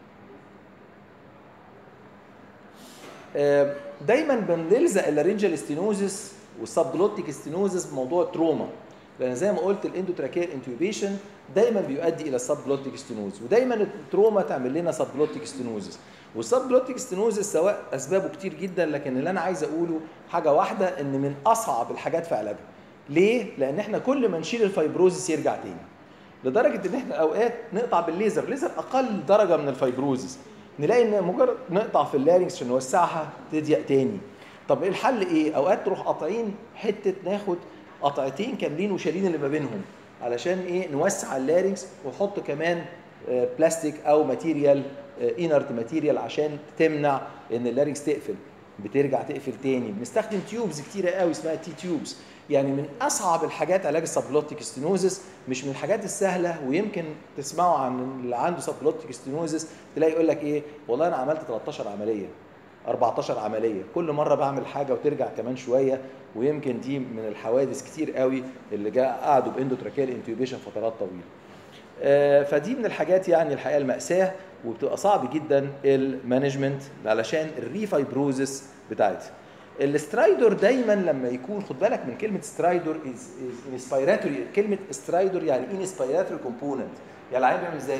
دايما بنلزق اللارنجال ستينوزس والسبجلوتيك ستينوزس بموضوع التروما لان زي ما قلت الاندوتراكيال انتوبيشن دايما بيؤدي الى السبجلوتيك ستينوز ودايما التروما تعمل لنا سبجلوتيك ستينوزس والسبجلوتيك ستينوزس سواء اسبابه كتير جدا لكن اللي انا عايز اقوله حاجه واحده ان من اصعب الحاجات في علاجها ليه لان احنا كل ما نشيل الفايبروزس يرجع تاني لدرجه ان احنا اوقات نقطع بالليزر ليزر اقل درجه من الفايبروزس نلاقي ان مجرد نقطع في اللارنكس عشان نوسعها تضيق تاني طب ايه الحل ايه اوقات تروح قاطعين حته ناخد قطعتين كاملين وشايلين اللي ما بينهم علشان ايه نوسع اللارنكس ونحط كمان بلاستيك او ماتيريال انرت ماتيريال عشان تمنع ان اللارنكس تقفل بترجع تقفل تاني بنستخدم تيوبز كتيره قوي اسمها تي تيوبز يعني من اصعب الحاجات علاج السبلوتيك ستينوزس مش من الحاجات السهله ويمكن تسمعوا عن اللي عنده سبلوتيك ستينوزس تلاقي يقول لك ايه والله انا عملت 13 عمليه 14 عمليه كل مره بعمل حاجه وترجع كمان شويه ويمكن دي من الحوادث كتير قوي اللي جاء قعدوا باندوتراكيال انتوبيشن فترات طويله آه فدي من الحاجات يعني الحقيقه الماساه وبتبقى صعب جدا المانجمنت علشان الريفايبروزس بتاعتها الاسترايدور دايما لما يكون خد بالك من كلمه سترايدور از انسبيراتوري كلمه سترايدور يعني انسبيراتوري كومبوننت يعني العيان بيعمل ازاي؟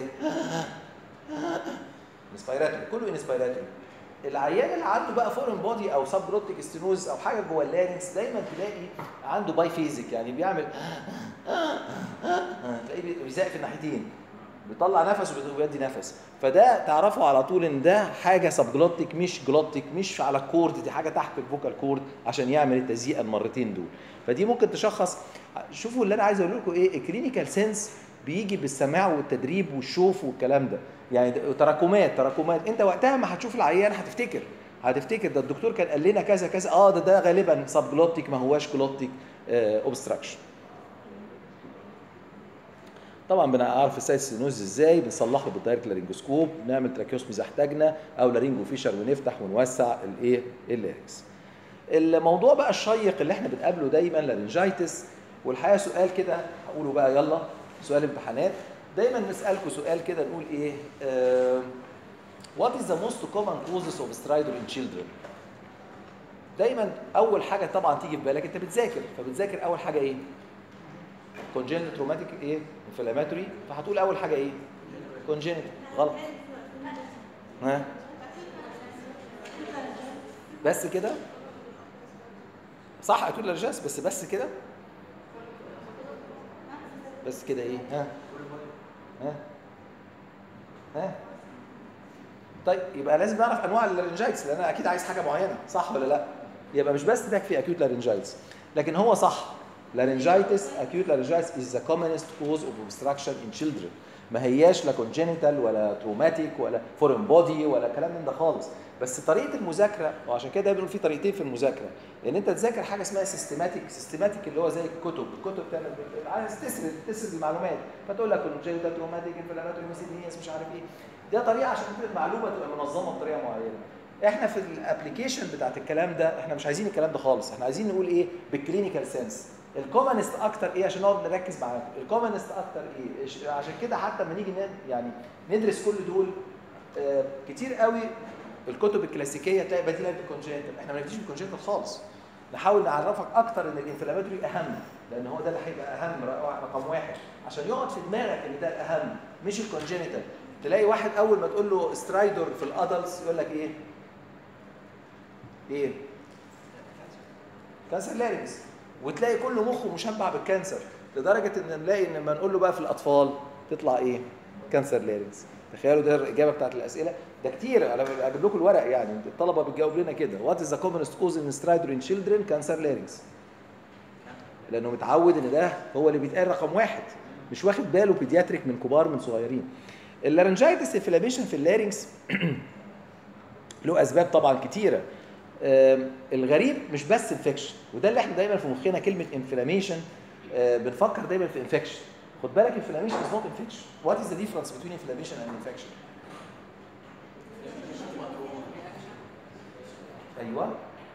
انسبيراتوري كله انسبيراتوري العيان اللي عنده بقى فورن بودي او سب بروتيك ستينوز او حاجه جوه اللارنكس دايما تلاقي عنده باي فيزيك يعني بيعمل تلاقيه بيزق في الناحيتين بيطلع نفس وبيدي نفس فده تعرفوا على طول ان ده حاجه سب جلوتيك مش جلوتيك مش على الكورد دي حاجه تحت الفوكال كورد عشان يعمل التزييق المرتين دول فدي ممكن تشخص شوفوا اللي انا عايز اقول لكم ايه الكلينيكال سنس بيجي بالسماع والتدريب والشوف والكلام ده يعني تراكمات تراكمات انت وقتها ما هتشوف العيان هتفتكر هتفتكر ده الدكتور كان قال لنا كذا كذا اه ده ده غالبا سب جلوتيك ما هواش جلوتيك اوبستراكشن طبعا بنعرف السايتسينوز ازاي بنصلحه بالدايركت لارنجوسكوب نعمل تراكيوسمي اذا احتاجنا او لارينجو فيشر ونفتح ونوسع الايه اللارنكس الموضوع بقى الشيق اللي احنا بنقابله دايما لارنجايتس والحقيقه سؤال كده هقوله بقى يلا سؤال امتحانات دايما نسالكم سؤال كده نقول ايه وات از ذا موست كومن كوزز اوف سترايدر ان تشيلدرن دايما اول حاجه طبعا تيجي في بالك انت بتذاكر فبتذاكر اول حاجه ايه كونجنتال تروماتيك ايه انفلاماتوري فهتقول اول حاجه ايه كونجنتال غلط ها بس كده صح اكيد لارجاس بس بس كده بس كده ايه ها ها ها طيب يبقى لازم نعرف انواع اللارنجايتس لان انا اكيد عايز حاجه معينه صح ولا لا يبقى مش بس تكفي اكيوت لارنجايتس لكن هو صح laryngitis acute laryngitis is the commonest cause of obstruction in children ما هياش لا congenital ولا تروماتيك ولا foreign body ولا كلام من ده خالص بس طريقه المذاكره وعشان كده بنقول في طريقتين في المذاكره ان انت تذاكر حاجه اسمها سيستماتيك سيستماتيك اللي هو زي الكتب الكتب تعمل عايز تسرد تسرد المعلومات فتقول لك congenital تروماتيك انفلاماتوري ميسيدينيس مش عارف ايه ده طريقه عشان المعلومه تبقى منظمه بطريقه معينه احنا في الابلكيشن بتاعت الكلام ده احنا مش عايزين الكلام ده خالص احنا عايزين نقول ايه بالكلينيكال سنس الكومنست اكتر ايه عشان نقعد نركز معاكم الكومنست اكتر ايه عشان كده حتى لما نيجي يعني ندرس كل دول آه كتير قوي الكتب الكلاسيكيه تلاقي بديله بالكونجنتال احنا ما نبتديش بالكونجنتال خالص نحاول نعرفك اكتر ان الانفلاماتوري اهم لان هو ده اللي هيبقى اهم رقم واحد عشان يقعد في دماغك ان ده الاهم مش الكونجنتال تلاقي واحد اول ما تقول له سترايدر في الادلتس يقول لك ايه ايه كانسر لارنكس وتلاقي كل مخه مشبع بالكانسر لدرجه ان نلاقي ان لما نقول له بقى في الاطفال تطلع ايه كانسر لارنكس تخيلوا ده الاجابه بتاعت الاسئله ده كتير انا اجيب لكم الورق يعني الطلبه بتجاوب لنا كده وات از ذا كومنست كوز ان سترايدر ان تشيلدرن كانسر لارنكس لانه متعود ان ده هو اللي بيتقال رقم واحد مش واخد باله بيدياتريك من كبار من صغيرين اللارنجايتس انفلاميشن في اللارنكس له اسباب طبعا كتيره الغريب مش بس انفكشن وده اللي احنا دايما في مخنا كلمه انفلاميشن بنفكر دايما في انفكشن خد بالك انفلاميشن از نوت انفكشن وات از ذا ديفرنس بين انفلاميشن اند انفكشن ايوه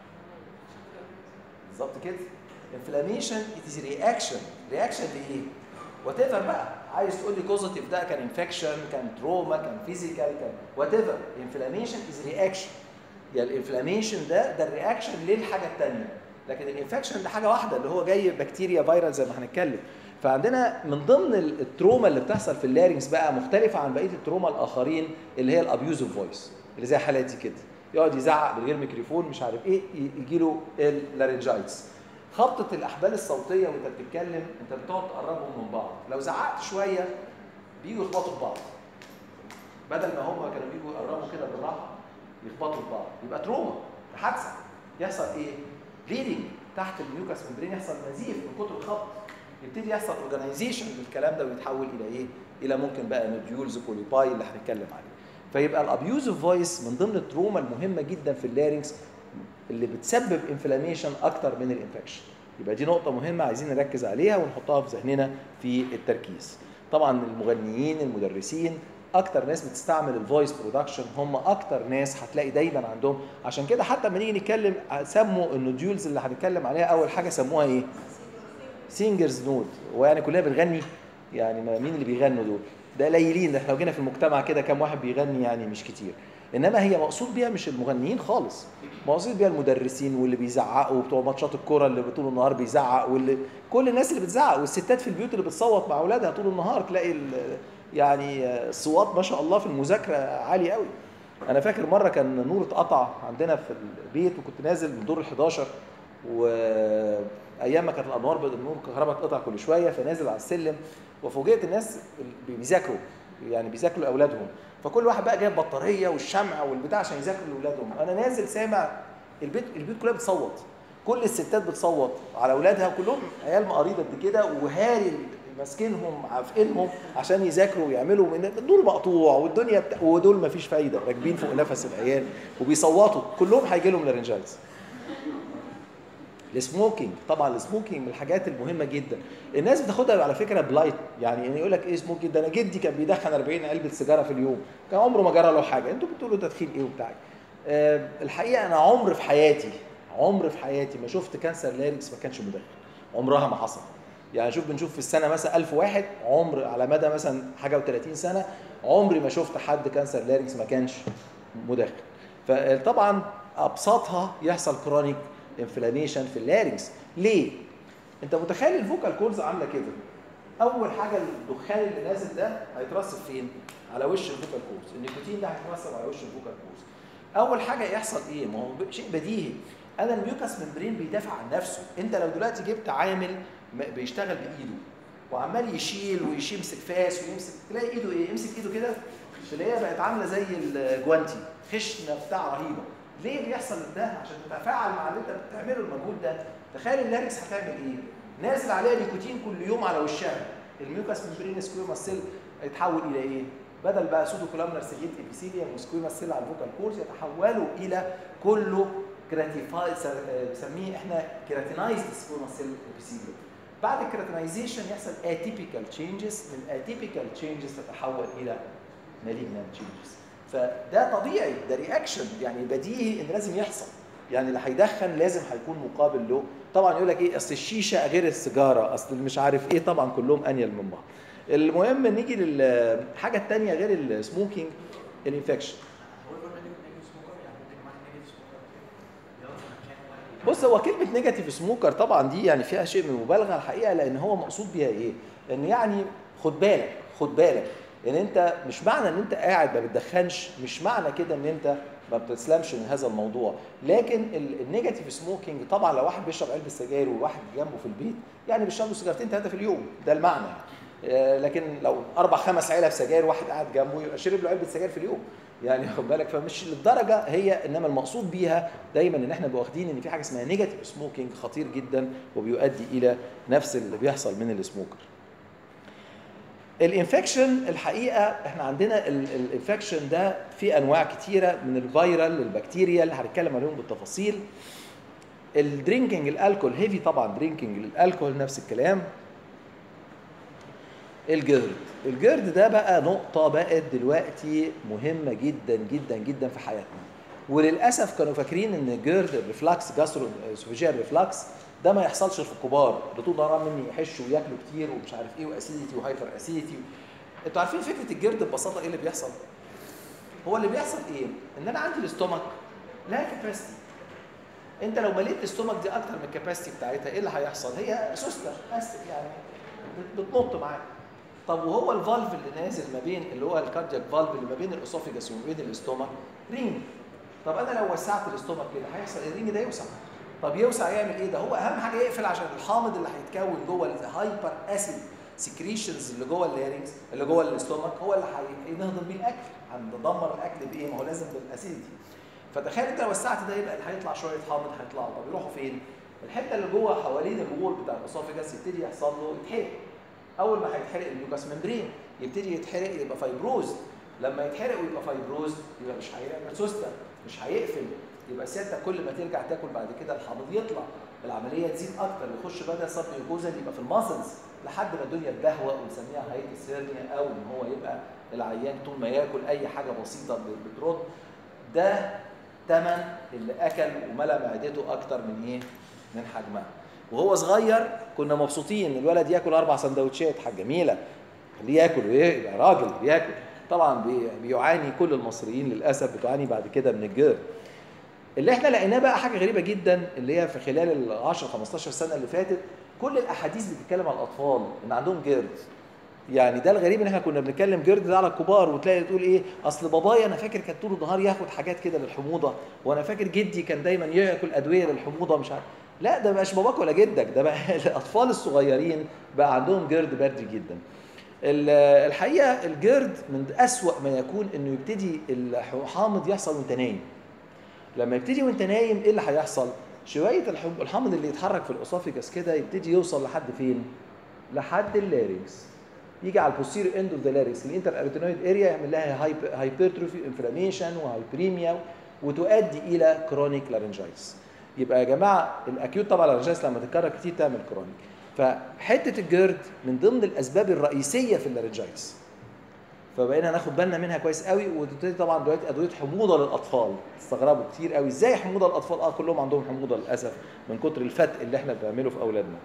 بالظبط كده انفلاميشن ات از رياكشن رياكشن لايه وات ايفر بقى عايز تقول لي كوزيتيف ده كان انفكشن كان تروما كان فيزيكال كان وات ايفر انفلاميشن از رياكشن يعني الانفلاميشن ده ده الرياكشن للحاجه الثانيه لكن الانفكشن ده حاجه واحده اللي هو جاي بكتيريا فيروس زي ما هنتكلم فعندنا من ضمن التروما اللي بتحصل في اللارنكس بقى مختلفه عن بقيه التروما الاخرين اللي هي الابيوزيف فويس اللي زي حالاتي كده يقعد يزعق من غير ميكروفون مش عارف ايه يجي له اللارنجايتس خبطه الاحبال الصوتيه وانت بتتكلم انت بتقعد تقربهم من بعض لو زعقت شويه بييجوا يخبطوا في بعض بدل ما هم كانوا بيجوا يقربوا كده بالراحه يخبطوا في بعض يبقى تروما حادثه يحصل ايه؟ بليدنج تحت الميوكاس ممبرين يحصل نزيف من كتر الخبط يبتدي يحصل اورجانيزيشن للكلام ده ويتحول الى ايه؟ الى ممكن بقى نوديولز كوليباي اللي هنتكلم عليه. فيبقى الابيوزيف فويس من ضمن التروما المهمه جدا في اللارنكس اللي بتسبب انفلاميشن اكتر من الانفكشن. يبقى دي نقطه مهمه عايزين نركز عليها ونحطها في ذهننا في التركيز. طبعا المغنيين المدرسين اكتر ناس بتستعمل الفويس برودكشن هم اكتر ناس هتلاقي دايما عندهم عشان كده حتى لما نيجي نتكلم سموا النوديولز اللي هنتكلم عليها اول حاجه سموها ايه سينجرز نود ويعني كلنا بنغني يعني ما مين اللي بيغنوا دول ده قليلين ده احنا لو جينا في المجتمع كده كام واحد بيغني يعني مش كتير انما هي مقصود بيها مش المغنيين خالص مقصود بيها المدرسين واللي بيزعقوا بتوع ماتشات الكوره اللي طول النهار بيزعق واللي كل الناس اللي بتزعق والستات في البيوت اللي بتصوت مع اولادها طول النهار تلاقي يعني الصوات ما شاء الله في المذاكره عالي قوي انا فاكر مره كان نور اتقطع عندنا في البيت وكنت نازل من دور ال11 وايام ما كانت الانوار النور الكهرباء تقطع كل شويه فنازل على السلم وفوجئت الناس بيذاكروا يعني بيذاكروا لاولادهم فكل واحد بقى جايب بطاريه والشمع والبتاع عشان يذاكروا لاولادهم انا نازل سامع البيت البيت كلها بتصوت كل الستات بتصوت على اولادها كلهم عيال مقاريض قد كده وهاري ماسكينهم عافقينهم عشان يذاكروا ويعملوا من النور مقطوع والدنيا بتا... ودول ما فيش فايده راكبين فوق نفس العيال وبيصوتوا كلهم هيجي لهم لارنجايتس السموكينج طبعا السموكينج من الحاجات المهمه جدا الناس بتاخدها على فكره بلايت يعني يعني يقول لك ايه سموكينج ده انا جدي كان بيدخن 40 علبه سيجاره في اليوم كان عمره ما جرى له حاجه انتوا بتقولوا تدخين ايه وبتاع إيه؟ آه الحقيقه انا عمر في حياتي عمر في حياتي ما شفت كانسر لارنكس ما كانش مدخن عمرها ما حصل يعني شوف بنشوف في السنه مثلا 1000 واحد عمر على مدى مثلا حاجه و30 سنه عمري ما شفت حد كانسر لارنكس ما كانش مدخن فطبعا ابسطها يحصل كرونيك انفلاميشن في اللارنكس ليه انت متخيل الفوكال كورز عامله كده اول حاجه الدخان اللي نازل ده هيترسب فين على وش الفوكال كورز النيكوتين ده هيترسب على وش الفوكال كورز اول حاجه يحصل ايه ما هو شيء بديهي انا الميوكاس ممبرين بيدافع عن نفسه انت لو دلوقتي جبت عامل بيشتغل بايده وعمال يشيل ويمسك فاس ويمسك تلاقي ايده ايه يمسك ايده كده تلاقيها بقت عامله زي الجوانتي خشنه بتاع رهيبه ليه بيحصل ده عشان تتفاعل مع اللي انت بتعمله المجهود ده تخيل اللاركس هتعمل ايه نازل عليها نيكوتين كل يوم على وشها الميوكاس ممبرين سكويما سيل يتحول الى ايه بدل بقى سودو كولامنر سيليت ابيثيليوم وسكويما سيل على الفوكال كورز يتحولوا الى كله كراتيفاي بنسميه احنا كيراتينايزد سكويما سيل ابيثيليوم بعد الكراتينايزيشن يحصل اتيبيكال تشينجز من اتيبيكال تشينجز تتحول الى مالجنان تشينجز فده طبيعي ده رياكشن يعني بديهي ان لازم يحصل يعني اللي هيدخن لازم هيكون مقابل له طبعا يقول لك ايه اصل الشيشه غير السيجاره اصل مش عارف ايه طبعا كلهم انيل من بعض المهم نيجي للحاجه الثانيه غير السموكينج الانفكشن بص هو كلمه نيجاتيف سموكر طبعا دي يعني فيها شيء من المبالغه الحقيقه لان هو مقصود بيها ايه ان يعني خد بالك خد بالك ان انت مش معنى ان انت قاعد ما بتدخنش مش معنى كده ان انت ما بتسلمش من هذا الموضوع لكن النيجاتيف سموكينج طبعا لو واحد بيشرب علبه سجاير وواحد جنبه في البيت يعني بيشرب له سيجارتين ثلاثه في اليوم ده المعنى لكن لو اربع خمس علب سجاير واحد قاعد جنبه يبقى شرب له علبه سجاير في اليوم يعني خد بالك فمش للدرجه هي انما المقصود بيها دايما ان احنا واخدين ان في حاجه اسمها نيجاتيف سموكينج خطير جدا وبيؤدي الى نفس اللي بيحصل من السموكر الانفكشن الحقيقه احنا عندنا الانفكشن ده في انواع كتيره من الفيرال البكتيريا اللي هنتكلم عليهم بالتفاصيل الدرينكينج الالكول هيفي طبعا درينكينج الالكول نفس الكلام الجرد الجرد ده بقى نقطه بقت دلوقتي مهمه جدا جدا جدا في حياتنا وللاسف كانوا فاكرين ان الجرد الريفلاكس جاسترو اسوفيجيال ريفلاكس ده ما يحصلش في الكبار اللي طول نهارهم مني يحشوا وياكلوا كتير ومش عارف ايه واسيديتي وهايبر اسيديتي انتوا عارفين فكره الجرد ببساطه ايه اللي بيحصل؟ هو اللي بيحصل ايه؟ ان انا عندي الاستومك لها كاباسيتي انت لو مليت الاستومك دي اكتر من الكاباسيتي بتاعتها ايه اللي هيحصل؟ هي سوستة بس يعني بتنط معاك طب وهو الفالف اللي نازل ما بين اللي هو الكاردياك فالف اللي ما بين الاسوفيجاس وما بين الاستومك رينج طب انا لو وسعت الاستومك كده هيحصل الرينج ده يوسع طب يوسع يعمل ايه ده هو اهم حاجه يقفل عشان الحامض اللي هيتكون جوه الهايبر اسيد سكريشنز اللي جوه اللارينكس اللي جوه الاستومك هو اللي هنهضم بيه الاكل هندمر الاكل بايه ما هو لازم بالاسيديتي فتخيل انت لو وسعت ده يبقى هيطلع شويه حامض هيطلعوا طب يروحوا فين الحته اللي جوه حوالين الوول بتاع الاسوفيجاس يبتدي يحصل له يتحرق اول ما هيتحرق الميوكاس ممبرين يبتدي يتحرق يبقى فايبروز لما يتحرق ويبقى فايبروز يبقى مش هيعمل سوسته مش هيقفل يبقى سيادتك كل ما ترجع تاكل بعد كده الحامض يطلع العمليه تزيد اكتر ويخش بدل سب ميوكوزا يبقى في الماسلز لحد ما الدنيا تبهوأ ونسميها هايتس هيرنيا او ان هو يبقى العيان طول ما ياكل اي حاجه بسيطه بترد ده تمن اللي اكل وملى معدته اكتر من ايه؟ من حجمها وهو صغير كنا مبسوطين ان الولد ياكل اربع سندوتشات حاجه جميله خليه ياكل ويبقى راجل بياكل طبعا بيعاني كل المصريين للاسف بتعاني بعد كده من الجير اللي احنا لقيناه بقى حاجه غريبه جدا اللي هي في خلال ال 10 15 سنه اللي فاتت كل الاحاديث بتتكلم على الاطفال ان عندهم جيرد يعني ده الغريب ان احنا كنا بنتكلم جيرد ده على الكبار وتلاقي تقول ايه اصل بابايا انا فاكر كان طول النهار ياخد حاجات كده للحموضه وانا فاكر جدي كان دايما ياكل ادويه للحموضه مش عارف لا ده مش باباك ولا جدك ده بقى الاطفال الصغيرين بقى عندهم جيرد بردي جدا الحقيقه الجيرد من اسوأ ما يكون انه يبتدي الحامض يحصل وانت نايم لما يبتدي وانت نايم ايه اللي هيحصل شويه الحامض اللي يتحرك في الاسوفيجاس كده يبتدي يوصل لحد فين لحد اللارينكس يجي على البوستير اند اوف ذا لارينكس الانتر اريتينويد اريا يعمل لها هايبرتروفي انفلاميشن وهايبريميا وتؤدي الى كرونيك لارنجايتس يبقى يا جماعه الاكيوت طبعا الرجاس لما تتكرر كتير تعمل كرونيك فحته الجرد من ضمن الاسباب الرئيسيه في اللارنجايتس فبقينا ناخد بالنا منها كويس قوي وتبتدي طبعا دلوقتي ادويه حموضه للاطفال تستغربوا كتير قوي ازاي حموضه للاطفال اه كلهم عندهم حموضه للاسف من كتر الفتق اللي احنا بنعمله في اولادنا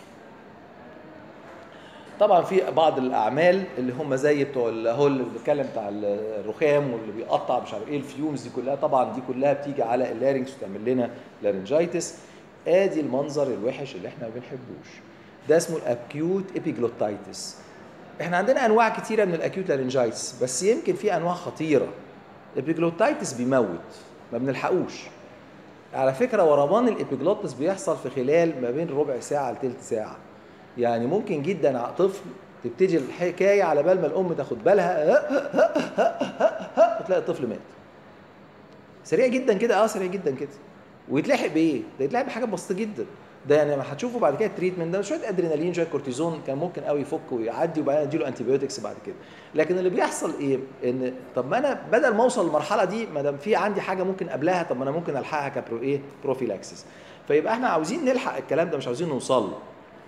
طبعا في بعض الاعمال اللي هم زي بتوع اللي هو اللي بيتكلم بتاع الرخام واللي بيقطع مش عارف ايه الفيومز دي كلها طبعا دي كلها بتيجي على اللارنكس وتعمل لنا لارنجايتس ادي المنظر الوحش اللي احنا ما بنحبوش ده اسمه الاكيوت ابيجلوتايتس احنا عندنا انواع كتيره من الاكيوت لارنجايتس بس يمكن في انواع خطيره الابيجلوتايتس بيموت ما بنلحقوش على فكره ورمان الابيجلوتس بيحصل في خلال ما بين ربع ساعه لثلث ساعه يعني ممكن جدا طفل تبتدي الحكايه على بال ما الام تاخد بالها وتلاقي الطفل مات سريع جدا كده اه سريع جدا كده ويتلحق بايه؟ ده يتلحق بحاجه بسيطه جدا ده يعني ما هتشوفوا بعد كده التريتمنت ده شويه ادرينالين شويه كورتيزون كان ممكن قوي يفك ويعدي وبعدين اديله انتيبيوتكس بعد كده لكن اللي بيحصل ايه ان طب ما انا بدل ما اوصل للمرحله دي ما دام في عندي حاجه ممكن قبلها طب ما انا ممكن الحقها كبرو ايه بروفيلاكسس فيبقى احنا عاوزين نلحق الكلام ده مش عاوزين نوصل له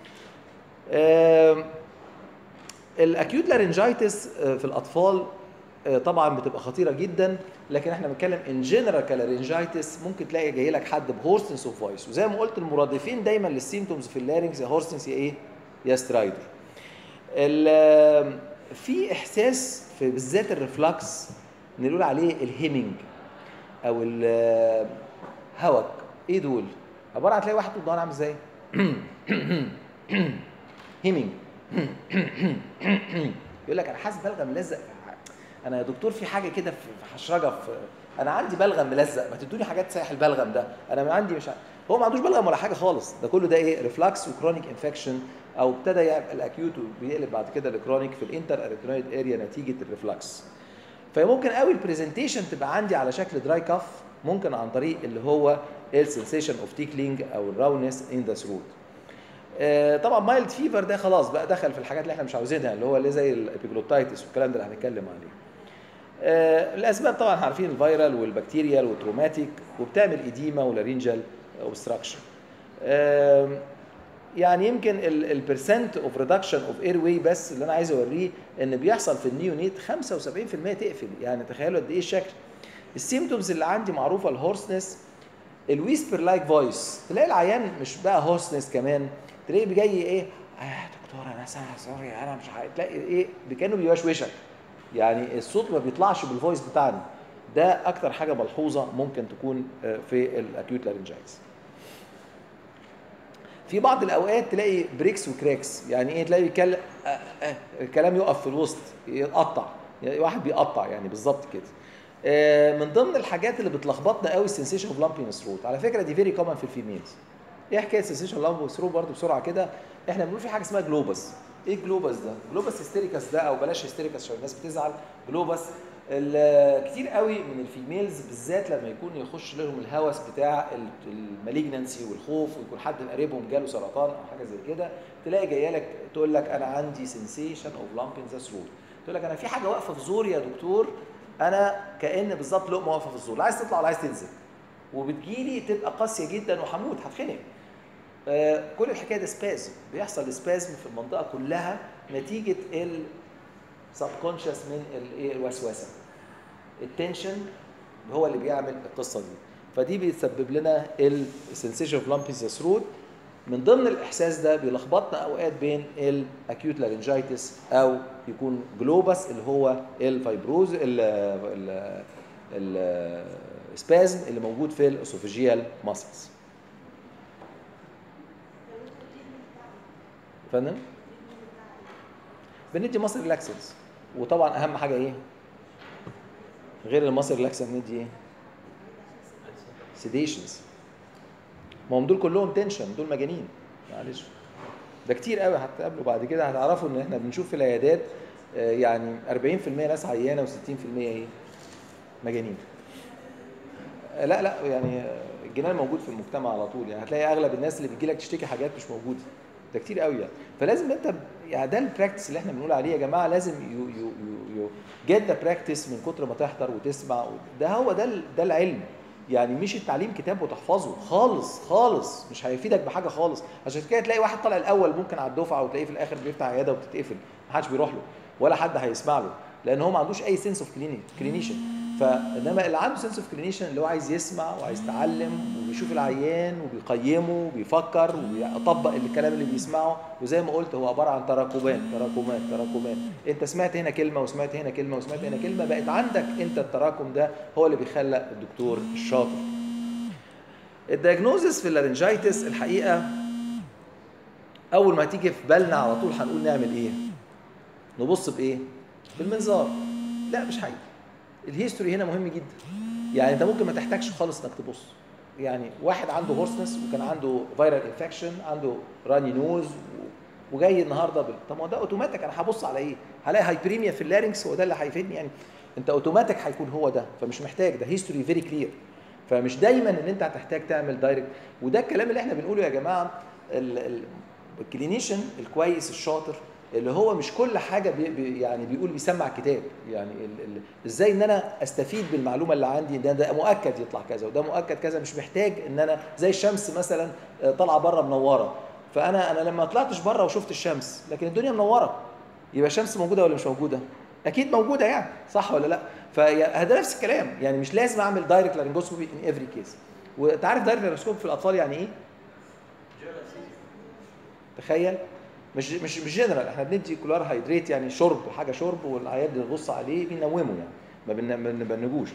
الاكيوت لارنجايتس في الاطفال طبعا بتبقى خطيره جدا لكن احنا بنتكلم ان جنرال كلارنجايتس ممكن تلاقي جاي لك حد بهورسنس اوف فويس وزي ما قلت المرادفين دايما للسيمتومز في اللارنجز يا هورسنس يا ايه يا سترايدر في احساس في بالذات الريفلكس نقول عليه الهيمنج او الهوك ايه دول عباره عن تلاقي واحد طول النهار عامل ازاي هيمنج يقول لك انا حاسس بلغم ملزق انا يا دكتور في حاجه كده في حشرجه في انا عندي بلغم ملزق ما تدوني حاجات تسيح البلغم ده انا من عندي مش ع... هو ما عندوش بلغم ولا حاجه خالص ده كله ده ايه ريفلكس وكرونيك انفكشن او ابتدى يبقى الاكيوت وبيقلب بعد كده لكرونيك في الانتر اريتنويد اريا نتيجه الريفلكس فممكن قوي البرزنتيشن تبقى عندي على شكل دراي كاف ممكن عن طريق اللي هو السنسيشن اوف تيكلينج او الراونس ان ذا ثروت طبعا مايلد فيفر ده خلاص بقى دخل في الحاجات اللي احنا مش عاوزينها اللي هو اللي زي الابيجلوتايتس والكلام ده اللي هنتكلم عليه. آه الاسباب طبعا عارفين الفيرال والبكتيريال والتروماتيك وبتعمل اديما ولارينجال اوبستراكشن. آه يعني يمكن البرسنت اوف ريدكشن اوف اير واي بس اللي انا عايز اوريه ان بيحصل في النيونيت 75% تقفل يعني تخيلوا قد ايه الشكل. السيمتومز اللي عندي معروفه الهورسنس الويسبر لايك فويس تلاقي العيان مش بقى هورسنس كمان تلاقيه جاي ايه آه دكتور انا سامع سوري انا مش عارف تلاقي ايه كانه بيوشوشك يعني الصوت ما بيطلعش بالفويس بتاعنا ده اكتر حاجه ملحوظه ممكن تكون في الاكيوت لارنجايتس في بعض الاوقات تلاقي بريكس وكراكس يعني ايه تلاقي بيتكلم آه آه الكلام يقف في الوسط يقطع يعني واحد بيقطع يعني بالظبط كده من ضمن الحاجات اللي بتلخبطنا قوي السنسيشن اوف لامبي ثروت على فكره دي فيري كومن في الفيميلز ايه حكايه السنسيشن لامبي ثروت برضه بسرعه كده احنا بنقول في حاجه اسمها جلوبس ايه جلوبس ده جلوبس هيستيريكس ده او بلاش هيستيريكس عشان الناس بتزعل جلوبس كتير قوي من الفيميلز بالذات لما يكون يخش لهم الهوس بتاع المالجنسي والخوف ويكون حد من قريبهم جاله سرطان او حاجه زي كده تلاقي جايه لك تقول لك انا عندي سنسيشن اوف لامبي ذا ثروت تقول لك انا في حاجه واقفه في زوري يا دكتور انا كان بالظبط لقمه واقفه في الزور لا عايز تطلع ولا عايز تنزل وبتجيلي تبقى قاسيه جدا وهموت هتخنق آه كل الحكايه ده سبازم بيحصل سبازم في المنطقه كلها نتيجه السبكونشس من الايه الوسوسه التنشن هو اللي بيعمل القصه دي فدي بيسبب لنا السنسيشن اوف لامبي ثروت من ضمن الاحساس ده بيلخبطنا اوقات بين الاكيوت لارنجايتس او يكون جلوبس اللي هو الفايبروز السبازم اللي موجود في الاسوفيجيال ماسلز فندم بندي مصر ريلاكسنس وطبعا اهم حاجه ايه غير المصر ريلاكسنس ندي ايه سيديشنز ما هم دول كلهم تنشن دول مجانين معلش ده كتير قوي هتقابلوا بعد كده هتعرفوا ان احنا بنشوف في العيادات يعني 40% ناس عيانه و60% ايه مجانين لا لا يعني الجنان موجود في المجتمع على طول يعني هتلاقي اغلب الناس اللي بتجي لك تشتكي حاجات مش موجوده ده كتير قوي يعني فلازم انت يعني ده البراكتس اللي احنا بنقول عليه يا جماعه لازم يو يو يو جيت ذا براكتس من كتر ما تحضر وتسمع ده هو ده ده العلم يعني مش التعليم كتاب وتحفظه خالص خالص مش هيفيدك بحاجه خالص عشان كده تلاقي واحد طالع الاول ممكن على الدفعه وتلاقيه في الاخر بيفتح عياده وبتتقفل محدش بيروح له ولا حد هيسمع له لان هو ما عندوش اي سنس اوف كلينيشن فانما اللي عنده سنس اوف كلينيشن اللي هو عايز يسمع وعايز يتعلم وبيشوف العيان وبيقيمه وبيفكر وبيطبق الكلام اللي بيسمعه وزي ما قلت هو عباره عن تراكمات تراكمات تراكمات انت سمعت هنا كلمه وسمعت هنا كلمه وسمعت هنا كلمه بقت عندك انت التراكم ده هو اللي بيخلق الدكتور الشاطر الدياجنوزس في اللارنجايتس الحقيقه اول ما تيجي في بالنا على طول هنقول نعمل ايه نبص بايه بالمنظار لا مش حاجه الهيستوري هنا مهم جدا يعني انت ممكن ما تحتاجش خالص انك تبص يعني واحد عنده هورسنس وكان عنده فيرال انفكشن عنده راني نوز وجاي النهارده بال... طب ما ده اوتوماتيك انا هبص على ايه؟ هلاقي هايبريميا في اللارنكس هو ده اللي هيفيدني يعني انت اوتوماتيك هيكون هو ده فمش محتاج ده هيستوري فيري كلير فمش دايما ان انت هتحتاج تعمل دايركت وده الكلام اللي احنا بنقوله يا جماعه الكلينيشن الكويس الشاطر اللي هو مش كل حاجه بي بي يعني بيقول بيسمع كتاب يعني ال ال ازاي ان انا استفيد بالمعلومه اللي عندي ده ده مؤكد يطلع كذا وده مؤكد كذا مش محتاج ان انا زي الشمس مثلا طالعه بره منوره فانا انا لما طلعتش بره وشفت الشمس لكن الدنيا منوره يبقى الشمس موجوده ولا مش موجوده اكيد موجوده يعني صح ولا لا فهذا نفس الكلام يعني مش لازم اعمل دايركت لارنجوسكوبي ان افري كيس وانت عارف دايركت لارنجوسكوبي في الاطفال يعني ايه تخيل مش مش مش جنرال احنا بندي كلار هيدريت يعني شرب حاجه شرب والعيال بنبص عليه بننومه يعني ما بنبنجوش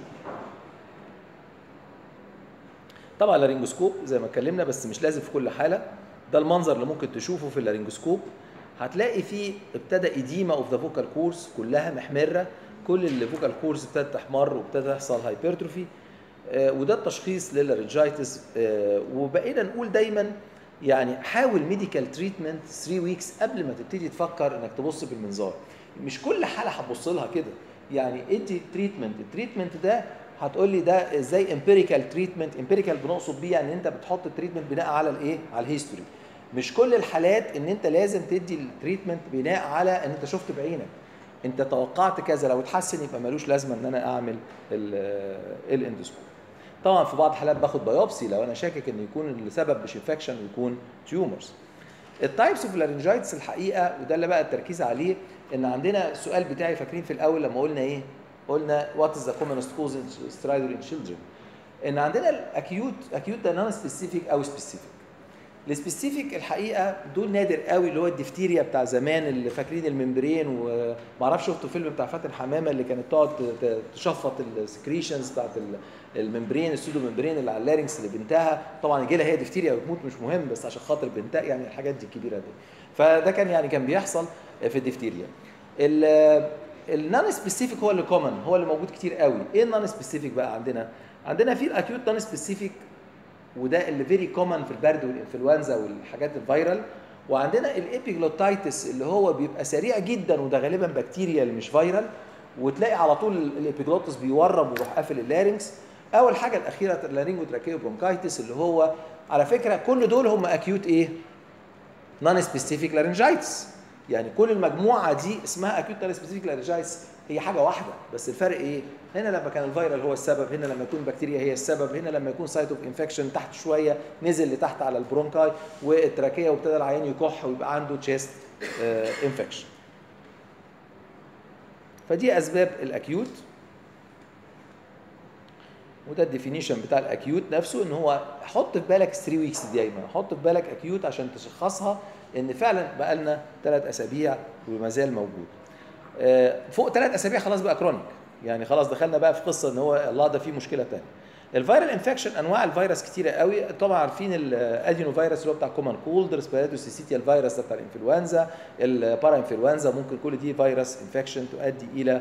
طبعا اللارنجوسكوب زي ما اتكلمنا بس مش لازم في كل حاله ده المنظر اللي ممكن تشوفه في اللارنجوسكوب هتلاقي فيه ابتدى ايديما اوف ذا فوكال كورس كلها محمره كل الفوكال كورس ابتدت تحمر وابتدى يحصل هايبرتروفي آه وده التشخيص للارنجايتس آه وبقينا نقول دايما يعني حاول ميديكال تريتمنت 3 ويكس قبل ما تبتدي تفكر انك تبص بالمنظار مش كل حاله هتبص لها كده يعني ادي تريتمنت التريتمنت ده هتقول لي ده ازاي امبيريكال تريتمنت امبيريكال بنقصد بيه يعني انت بتحط التريتمنت بناء على الايه على الهيستوري مش كل الحالات ان انت لازم تدي التريتمنت بناء على ان انت شفت بعينك انت توقعت كذا لو اتحسن يبقى ملوش لازمه ان انا اعمل الاندوسكوب طبعا في بعض الحالات باخد بايوبسي لو انا شاكك ان يكون السبب مش انفكشن ويكون تيومرز التايبس اوف لارنجايتس الحقيقه وده اللي بقى التركيز عليه ان عندنا السؤال بتاعي فاكرين في الاول لما قلنا ايه قلنا وات از ذا كومنست كوز ان سترايدر ان تشيلدرن ان عندنا الاكيوت اكيوت ده نون سبيسيفيك او سبيسيفيك السبيسيفيك الحقيقه دول نادر قوي اللي هو الدفتيريا بتاع زمان اللي فاكرين الممبرين ومعرفش شفتوا فيلم بتاع فاتن حمامه اللي كانت تقعد تشفط السكريشنز بتاعت الممبرين السودو ممبرين اللي على اللارنكس لبنتها طبعا يجي لها هي دفتيريا وتموت مش مهم بس عشان خاطر بنتها يعني الحاجات دي الكبيره دي فده كان يعني كان بيحصل في الدفتيريا النون سبيسيفيك هو اللي كومن هو اللي موجود كتير قوي ايه النون سبيسيفيك بقى عندنا عندنا في الاكيوت نون سبيسيفيك وده اللي فيري كومن في البرد والانفلونزا والحاجات الفيرال وعندنا الابيجلوتايتس اللي هو بيبقى سريع جدا وده غالبا بكتيريال مش فيرال وتلاقي على طول الابيجلوتس بيورم ويروح قافل اللارنكس او الحاجه الاخيره اللارينجو تراكيو برونكايتس اللي هو على فكره كل دول هم اكيوت ايه نون سبيسيفيك لارنجايتس يعني كل المجموعه دي اسمها اكيوت نون سبيسيفيك لارنجايتس هي حاجه واحده بس الفرق ايه هنا لما كان الفيرال هو السبب هنا لما يكون البكتيريا هي السبب هنا لما يكون سايت اوف انفكشن تحت شويه نزل لتحت على البرونكاي والتراكيه وابتدى العيان يكح ويبقى عنده تشيست انفكشن فدي اسباب الاكيوت وده الديفينيشن بتاع الاكيوت نفسه ان هو حط في بالك 3 ويكس دايما حط في بالك اكيوت عشان تشخصها ان فعلا بقى لنا ثلاث اسابيع وما زال موجود فوق ثلاث اسابيع خلاص بقى كرونيك يعني خلاص دخلنا بقى في قصه ان هو الله ده في مشكله ثانيه الفيرال انفكشن انواع الفيروس كتيره قوي طبعا عارفين الادينو فيروس اللي هو بتاع كومان كولد ريسبيراتوري سيسيتيال فيروس ده بتاع الانفلونزا البارا انفلونزا ممكن كل دي فيروس انفكشن تؤدي الى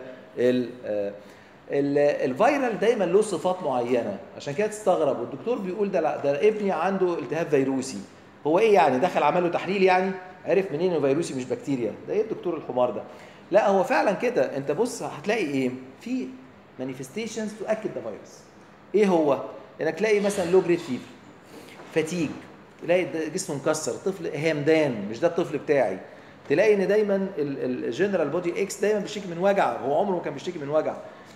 الفيرال دايما له صفات معينه عشان كده تستغرب والدكتور بيقول ده ده ابني عنده التهاب فيروسي هو ايه يعني دخل عمل له تحليل يعني عرف منين انه فيروسي مش بكتيريا ده ايه الدكتور الحمار ده لا هو فعلا كده انت بص هتلاقي ايه في مانيفستيشنز تؤكد ده فيروس ايه هو انك تلاقي مثلا لو جريد فيفر فتيج تلاقي جسمه مكسر الطفل همدان مش ده الطفل بتاعي تلاقي ان دايما الجنرال بودي اكس دايما بيشتكي من وجع هو عمره ما كان بيشتكي من وجع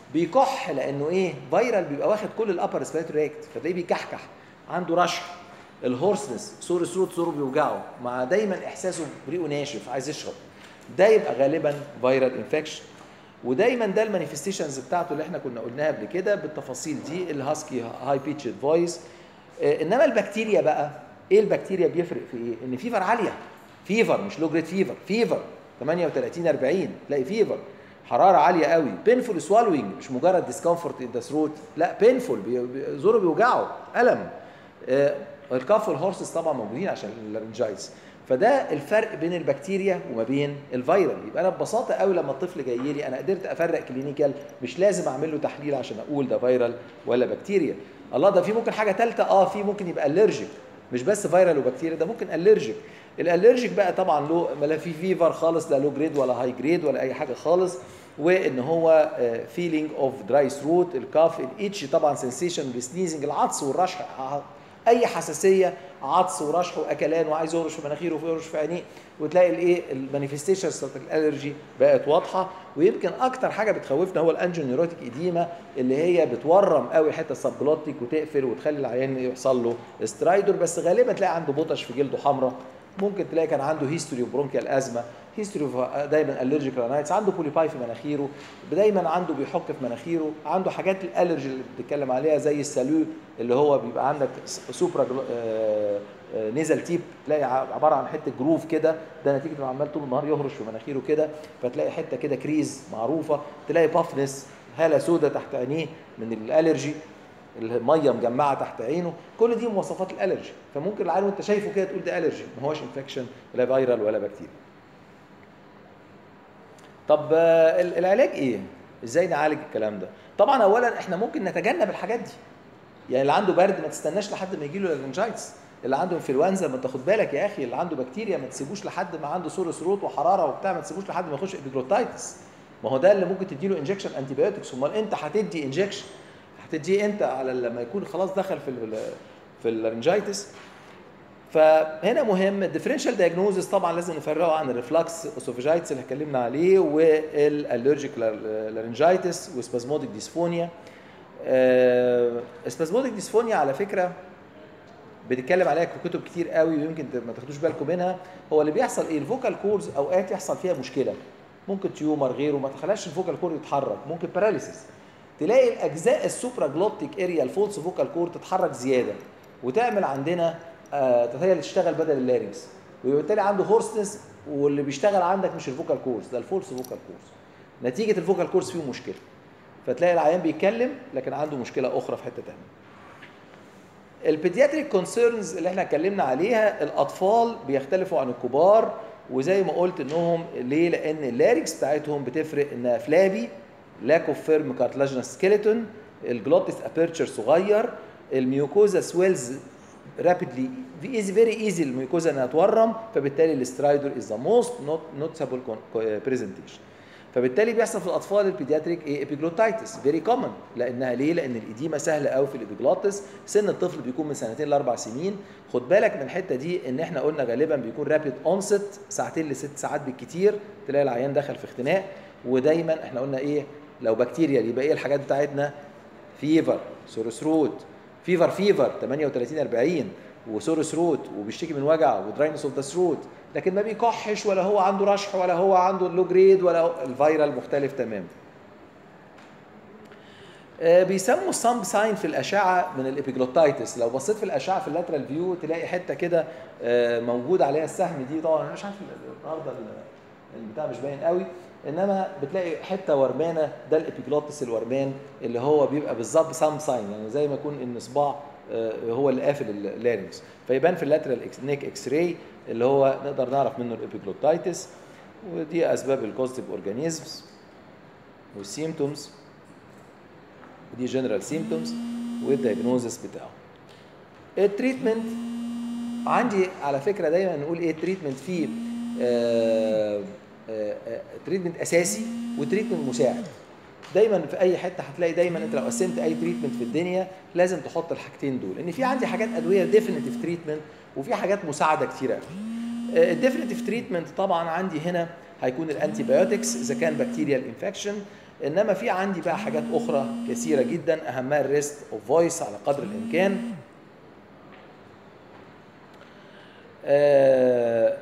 بيكح لانه ايه فيرال بيبقى واخد كل الابر ريسبيراتوري ريكت فتلاقيه بيكحكح عنده رشح الهورسنس سور ثروت سوره بيوجعه مع دايما احساسه بريقه ناشف عايز يشرب ده يبقى غالبا فيرال انفكشن ودايما ده المانيفستيشنز بتاعته اللي احنا كنا قلناها قبل كده بالتفاصيل دي الهاسكي هاي بيتشد فويس انما البكتيريا بقى ايه البكتيريا بيفرق في ايه؟ ان فيفر عاليه فيفر مش لو جريد فيفر فيفر 38 40 تلاقي فيفر حراره عاليه قوي بينفول سوالوينج مش مجرد ديسكمفورت ان ذا ثروت لا بينفول زوره بيوجعه الم آه الكاف والهورسز طبعا موجودين عشان اللارنجايتس فده الفرق بين البكتيريا وما بين الفيرال يبقى انا ببساطه قوي لما الطفل جاي لي انا قدرت افرق كلينيكال مش لازم اعمل له تحليل عشان اقول ده فيرال ولا بكتيريا الله ده في ممكن حاجه ثالثه اه في ممكن يبقى الرجيك مش بس فيرال وبكتيريا ده ممكن الرجيك الالرجيك بقى طبعا له لا في فيفر خالص لا لو جريد ولا هاي جريد ولا اي حاجه خالص وان هو فيلينج اوف دراي ثروت الكاف الاتش طبعا سنسيشن بالسنيزنج العطس والرشح اي حساسيه عطس ورشح واكلان وعايز يهرش في مناخيره ويهرش في عينيه وتلاقي الايه المانيفستيشنز بتاعت الالرجي بقت واضحه ويمكن اكتر حاجه بتخوفنا هو الانجيونيروتيك ايديما اللي هي بتورم قوي حته السبجلوتيك وتقفل وتخلي العيان يحصل له سترايدر بس غالبا تلاقي عنده بطش في جلده حمراء ممكن تلاقي كان عنده هيستوري برونكيال ازمه هيستوري دايما الرجيك رانايتس عنده بوليباي في مناخيره دايما عنده بيحك في مناخيره عنده حاجات الالرجي اللي بتتكلم عليها زي السالو اللي هو بيبقى عندك سوبرا نيزل تيب تلاقي عباره عن حته جروف كده ده نتيجه ما عمال طول النهار يهرش في مناخيره كده فتلاقي حته كده كريز معروفه تلاقي بافنس هاله سودة تحت عينيه من الالرجي الميه مجمعه تحت عينه كل دي مواصفات الالرجي فممكن العيان وانت شايفه كده تقول ده الرجي ما هوش انفكشن لا فيرال ولا بكتيريا طب العلاج ايه ازاي نعالج الكلام ده طبعا اولا احنا ممكن نتجنب الحاجات دي يعني اللي عنده برد ما تستناش لحد ما يجي له لارنجايتس اللي عنده انفلونزا ما تاخد بالك يا اخي اللي عنده بكتيريا ما تسيبوش لحد ما عنده سور ثروت وحراره وبتاع ما تسيبوش لحد ما يخش ابيجلوتايتس ما هو ده اللي ممكن تديله انجكشن انتي بايوتكس امال انت هتدي انجكشن هتديه انت على لما يكون خلاص دخل في ال في اللارنجايتس فهنا مهم الديفرنشال دايجنوزس طبعا لازم نفرقه عن الريفلكس اسوفيجايتس اللي اتكلمنا عليه والالرجيك لارنجايتس وسبازموديك ديسفونيا سبازموديك ديسفونيا على فكره بنتكلم عليها في كتب كتير قوي ويمكن ما تاخدوش بالكم منها هو اللي بيحصل ايه الفوكال كورز اوقات يحصل فيها مشكله ممكن تيومر غيره ما تخليش الفوكال كورد يتحرك ممكن باراليسيس تلاقي الاجزاء السوبرا جلوتيك اريا الفولس فوكال كورد تتحرك زياده وتعمل عندنا آه هي اللي تشتغل بدل اللارنكس وبالتالي عنده هورسنس واللي بيشتغل عندك مش الفوكال كورس ده الفولس فوكال كورس نتيجه الفوكال كورس فيه مشكله فتلاقي العيان بيتكلم لكن عنده مشكله اخرى في حته ثانيه البيدياتريك كونسيرنز اللي احنا اتكلمنا عليها الاطفال بيختلفوا عن الكبار وزي ما قلت انهم ليه لان اللاريكس بتاعتهم بتفرق انها فلابي لاك اوف فيرم كارتلاجنس سكيلتون الجلوتس ابيرتشر صغير الميوكوزا سويلز رابيدلي ايزي فيري ايزي الميوكوزا انها تورم فبالتالي الاسترايدر از ذا موست نوتسابل برزنتيشن فبالتالي بيحصل في الاطفال البيدياتريك ايه ابيجلوتايتس فيري كومن لانها ليه؟ لان الاديمه سهله قوي في الابيجلوتس سن الطفل بيكون من سنتين لاربع سنين خد بالك من الحته دي ان احنا قلنا غالبا بيكون رابيد اونست ساعتين لست ساعات بالكتير تلاقي العيان دخل في اختناق ودايما احنا قلنا ايه لو بكتيريا يبقى ايه الحاجات بتاعتنا فيفر سوروثروت فيفر فيفر 38 40 وسور ثروت وبيشتكي من وجع ودراينس اوف ذا ثروت لكن ما بيكحش ولا هو عنده رشح ولا هو عنده لو جريد ولا هو الفيرال مختلف تماما آه بيسموا الصامب ساين في الاشعه من الابيجلوتايتس لو بصيت في الاشعه في اللاترال فيو تلاقي حته كده آه موجود عليها السهم دي طبعا انا مش عارف النهارده البتاع مش باين قوي انما بتلاقي حته ورمانه ده الابيجلوتس الورمان اللي هو بيبقى بالظبط سام ساين يعني زي ما يكون ان صباع هو اللي قافل اللارنكس فيبان في اللاترال نيك اكس راي اللي هو نقدر نعرف منه الابيجلوتايتس ودي اسباب الكوزيتيف اورجانيزمز والسيمتومز ودي جنرال سيمتومز والدايجنوزس بتاعه التريتمنت عندي على فكره دايما نقول ايه التريتمنت فيه تريتمنت اساسي وتريتمنت مساعد دايما في اي حته هتلاقي دايما انت لو قسمت اي تريتمنت في الدنيا لازم تحط الحاجتين دول لان في عندي حاجات ادويه ديفينيتيف تريتمنت وفي حاجات مساعده كتير قوي الديفينيتيف تريتمنت طبعا عندي هنا هيكون الانتي بايوتكس اذا كان بكتيريال انفكشن انما في عندي بقى حاجات اخرى كثيره جدا اهمها الريست اوف فويس على قدر الامكان آه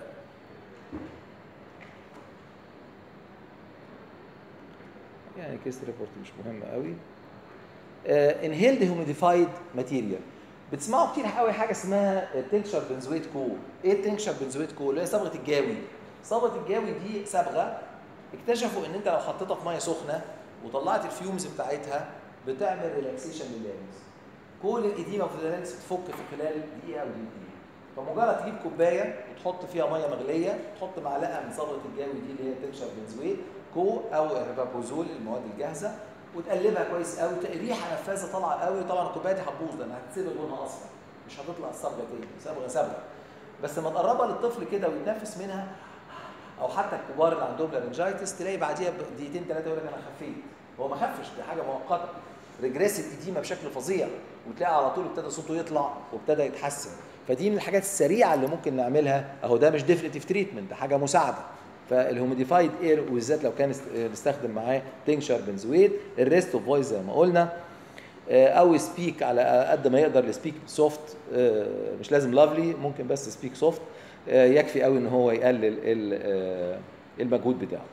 يعني كيس ريبورت مش مهم قوي انهيلد هيوميديفايد ماتيريال بتسمعوا كتير قوي حاجه اسمها تنكشر بنزويت كو ايه التنكشر بنزويت كو اللي هي صبغه الجاوي صبغه الجاوي دي صبغه اكتشفوا ان انت لو حطيتها في ميه سخنه وطلعت الفيومز بتاعتها بتعمل ريلاكسيشن لللارنكس كل الاديمه في اللارنكس تفك في خلال دقيقه او دقيقتين فمجرد تجيب كوبايه وتحط فيها ميه مغليه تحط معلقه من صبغه الجاوي دي اللي هي تنكشر بنزويت كو او ريفابوزول المواد الجاهزه وتقلبها كويس قوي ريحه نفاذه طالعه قوي طبعا الكوبايه دي هتبوظ لان هتسيب لونها اصفر مش هتطلع الصبغه تاني صبغه صبغه بس لما تقربها للطفل كده ويتنفس منها او حتى الكبار اللي عندهم لارنجايتس تلاقي بعديها بدقيقتين ثلاثه يقول لك انا خفيت هو ما خفش دي حاجه مؤقته ريجريسيف اديمه بشكل فظيع وتلاقي على طول ابتدى صوته يطلع وابتدى يتحسن فدي من الحاجات السريعه اللي ممكن نعملها اهو ده مش ديفينيتيف تريتمنت ده حاجه مساعده فالهوميديفايد اير وبالذات لو كان نستخدم معاه تنكشر بنزويت الريست اوف فويس زي ما قلنا او سبيك على قد ما يقدر السبيك سوفت مش لازم لافلي ممكن بس سبيك سوفت يكفي قوي ان هو يقلل المجهود بتاعه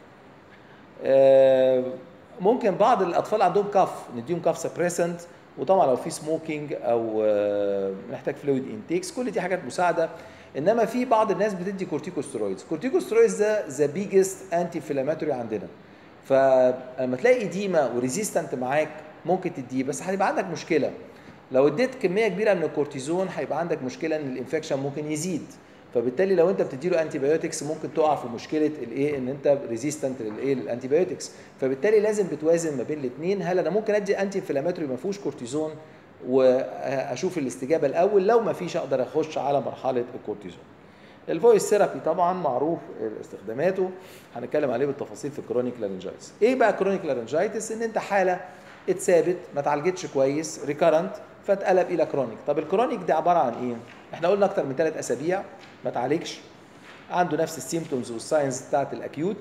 ممكن بعض الاطفال عندهم كف نديهم كف سبريسنت وطبعا لو في سموكينج او محتاج فلويد انتيكس كل دي حاجات مساعده انما في بعض الناس بتدي كورتيكوسترويدز كورتيكوسترويدز ده ذا بيجست انتي انفلاماتوري عندنا فلما تلاقي اديمه وريزيستنت معاك ممكن تديه بس هيبقى عندك مشكله لو اديت كميه كبيره من الكورتيزون هيبقى عندك مشكله ان الانفكشن ممكن يزيد فبالتالي لو انت بتديله انتي بايوتكس ممكن تقع في مشكله الايه ان انت ريزيستنت للايه للانتي بايوتكس فبالتالي لازم بتوازن ما بين الاثنين هل انا ممكن ادي انتي انفلاماتوري ما فيهوش كورتيزون واشوف الاستجابه الاول لو ما فيش اقدر اخش على مرحله الكورتيزون الفويس ثيرابي طبعا معروف استخداماته هنتكلم عليه بالتفاصيل في الكرونيك لارنجايتس ايه بقى كرونيك لارنجايتس ان انت حاله اتثابت ما اتعالجتش كويس ريكارنت فاتقلب الى كرونيك طب الكرونيك ده عباره عن ايه احنا قلنا اكتر من ثلاث اسابيع ما اتعالجش عنده نفس السيمتومز والساينز بتاعت الاكيوت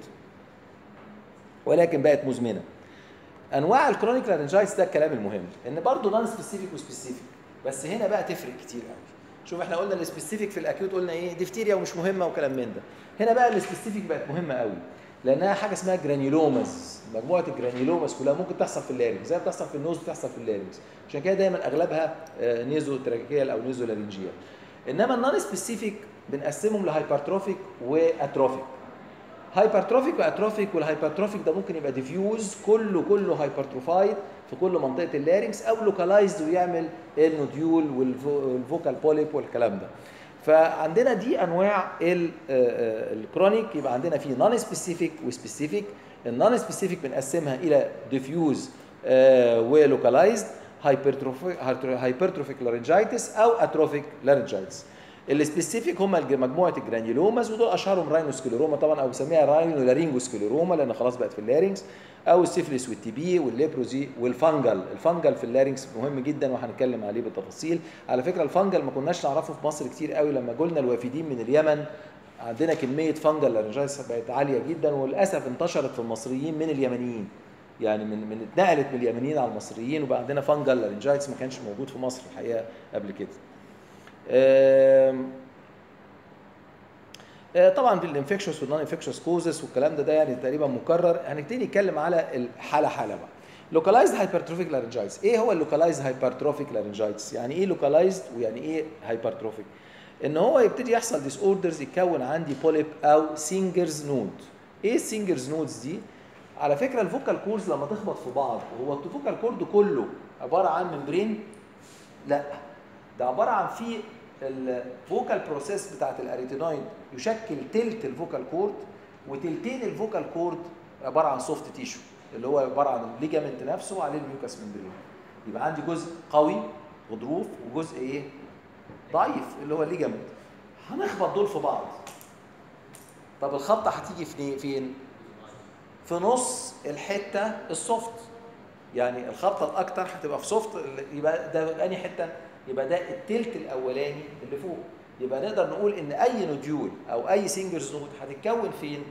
ولكن بقت مزمنه انواع الكرونيك لارنجايتس ده الكلام المهم ان برضه نون سبيسيفيك وسبيسيفيك بس هنا بقى تفرق كتير قوي شوف احنا قلنا السبيسيفيك في الاكيوت قلنا ايه ديفتيريا ومش مهمه وكلام من ده هنا بقى السبيسيفيك بقت مهمه قوي لانها حاجه اسمها جرانيولومز مجموعه الجرانيولومز كلها ممكن تحصل في اللارنج زي ما بتحصل في النوز بتحصل في اللارنج عشان كده دايما اغلبها نيزو تراكيال او نيزو لارنجيال انما النون سبيسيفيك بنقسمهم لهايبرتروفيك واتروفيك هايبرتروفيك واتروفيك والهايبرتروفيك ده ممكن يبقى ديفيوز كله كله هايبرتروفايد في كل منطقه اللارنكس او لوكالايزد ويعمل النوديول والفوكال بوليب والكلام ده فعندنا دي انواع الكرونيك يبقى عندنا في نون سبيسيفيك وسبيسيفيك النون سبيسيفيك بنقسمها الى ديفيوز ولوكالايزد هايبرتروفيك لارنجايتس او اتروفيك لارنجايتس السبيسيفيك هم مجموعه الجرانيولوماز ودول اشهرهم راينوسكليروما طبعا او بسميها راينو لارينجوسكليروما لان خلاص بقت في اللارينكس او السيفلس والتي بي والليبروزي والفانجل الفانجل في اللارينكس مهم جدا وهنتكلم عليه بالتفاصيل على فكره الفانجل ما كناش نعرفه في مصر كتير قوي لما جولنا الوافدين من اليمن عندنا كميه فانجل لارنجايتس بقت عاليه جدا وللاسف انتشرت في المصريين من اليمنيين يعني من من اتنقلت من اليمنيين على المصريين وبقى عندنا فانجل لارنجايتس ما كانش موجود في مصر الحقيقه قبل كده طبعا في الانفكشوس والنون انفكشوس كوزس والكلام ده ده يعني تقريبا مكرر هنبتدي نتكلم على الحاله حاله بقى لوكالايزد هايبرتروفيك لارنجايتس ايه هو اللوكالايزد هايبرتروفيك لارنجايتس يعني ايه لوكالايزد ويعني ايه هايبرتروفيك ان هو يبتدي يحصل ديس اوردرز يتكون عندي بوليب او سينجرز نود ايه السينجرز نودز دي على فكره الفوكال كوردز لما تخبط في بعض هو الفوكال كورد كله عباره عن ممبرين لا ده عباره عن في الفوكال بروسيس بتاعت الاريتينويد يشكل تلت الفوكال كورد وتلتين الفوكال كورد عباره عن سوفت تيشو اللي هو عباره عن الليجامنت نفسه وعليه الميوكاس ممبرين يبقى عندي جزء قوي غضروف وجزء ايه ضعيف اللي هو الليجامنت هنخبط دول في بعض طب الخبطه هتيجي في فين في نص الحته السوفت يعني الخبطه الاكتر هتبقى في سوفت يبقى ده انهي حته يبقى ده التلت الاولاني اللي فوق يبقى نقدر نقول ان اي نوديول او اي سنجرز نود هتتكون فين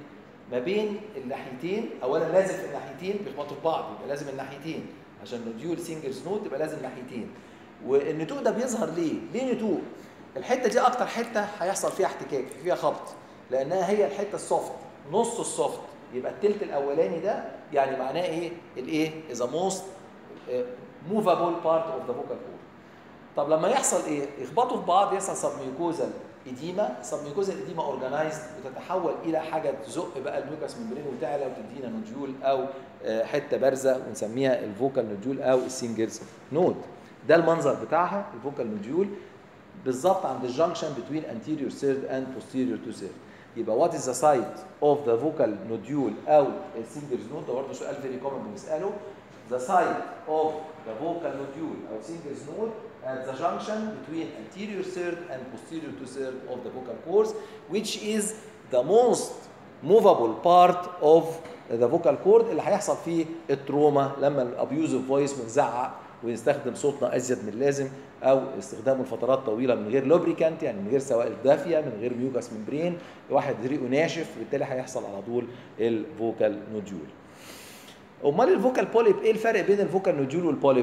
ما بين الناحيتين اولا لازم في الناحيتين بيخبطوا في بعض يبقى لازم الناحيتين عشان نوديول سنجلز نود يبقى لازم ناحيتين والنتوء ده بيظهر ليه؟ ليه نتوء؟ الحته دي اكتر حته هيحصل فيها احتكاك فيها خبط لانها هي الحته السوفت نص السوفت يبقى التلت الاولاني ده يعني معناه ايه؟ الايه؟ اذا موست موفابل بارت اوف ذا فوكال كورد طب لما يحصل ايه؟ يخبطوا في بعض يحصل سبميوكوزال اديما سبميوكوزال اديما اورجنايزد وتتحول الى حاجه تزق بقى الميوكاس ممبرين وتعلى وتدينا نوديول او آه، حته بارزه ونسميها الفوكال نوديول او السنجلز نود ده المنظر بتاعها الفوكال نوديول بالظبط عند الجنكشن بين anterior third and posterior to third يبقى what is the site of the vocal nodule او السنجلز نود ده برضه سؤال فيري كومن بنساله the site of the vocal nodule او singles node at the junction between anterior third and posterior two third of the vocal cords which is the most movable part of the vocal cord اللي هيحصل فيه التروما لما الابيوزيف فويس بنزعق ونستخدم صوتنا ازيد من اللازم او استخدامه لفترات طويله من غير لوبريكانت يعني من غير سوائل دافيه من غير ميوكاس ممبرين واحد ريقه ناشف وبالتالي هيحصل على طول الفوكال نوديول امال الفوكال بوليب ايه الفرق بين الفوكال نوديول والبوليب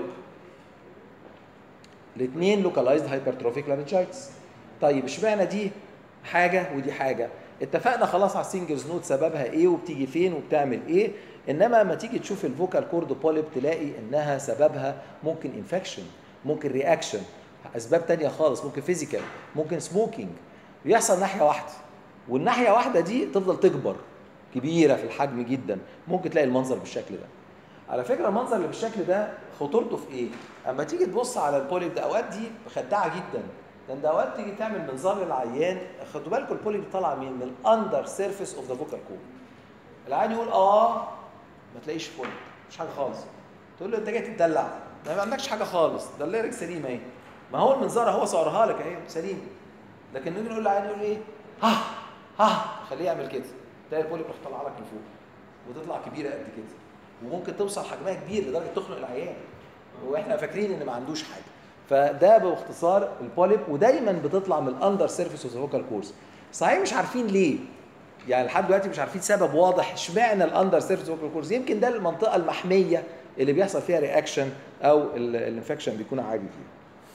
الاثنين لوكالايزد هايبرتروفيك لارنجايتس طيب اشمعنى دي حاجه ودي حاجه اتفقنا خلاص على السنجلز نوت سببها ايه وبتيجي فين وبتعمل ايه انما لما تيجي تشوف الفوكال كورد بوليب تلاقي انها سببها ممكن انفكشن ممكن رياكشن اسباب تانية خالص ممكن فيزيكال ممكن سموكينج بيحصل ناحيه واحده والناحيه واحده دي تفضل تكبر كبيره في الحجم جدا ممكن تلاقي المنظر بالشكل ده على فكره المنظر اللي بالشكل ده خطورته في ايه اما تيجي تبص على البوليب ده اوقات دي خداعه جدا لان ده اوقات تيجي تعمل منظار للعيان خدوا بالكم البوليب طالعه من من الاندر سيرفيس اوف ذا فوكال كورد العيان يقول اه ما تلاقيش بوليب مش حاجه خالص تقول له انت جاي تدلع ما ما عندكش حاجه خالص ده الليرك سليم اهي ما هو المنظار هو صورها لك اهي سليم لكن نيجي نقول للعيان يقول ايه ها ها خليه يعمل كده تلاقي البوليب راح طالعه لك لفوق وتطلع كبيره قد كده وممكن توصل حجمها كبير لدرجه تخنق العيان واحنا فاكرين ان ما عندوش حاجه فده باختصار البوليب ودايما بتطلع من الاندر سيرفيس اوف فوكال كورس صحيح مش عارفين ليه يعني لحد دلوقتي مش عارفين سبب واضح اشمعنى الاندر سيرفيس فوكال كورس يمكن ده المنطقه المحميه اللي بيحصل فيها رياكشن او الانفكشن بيكون عادي فيها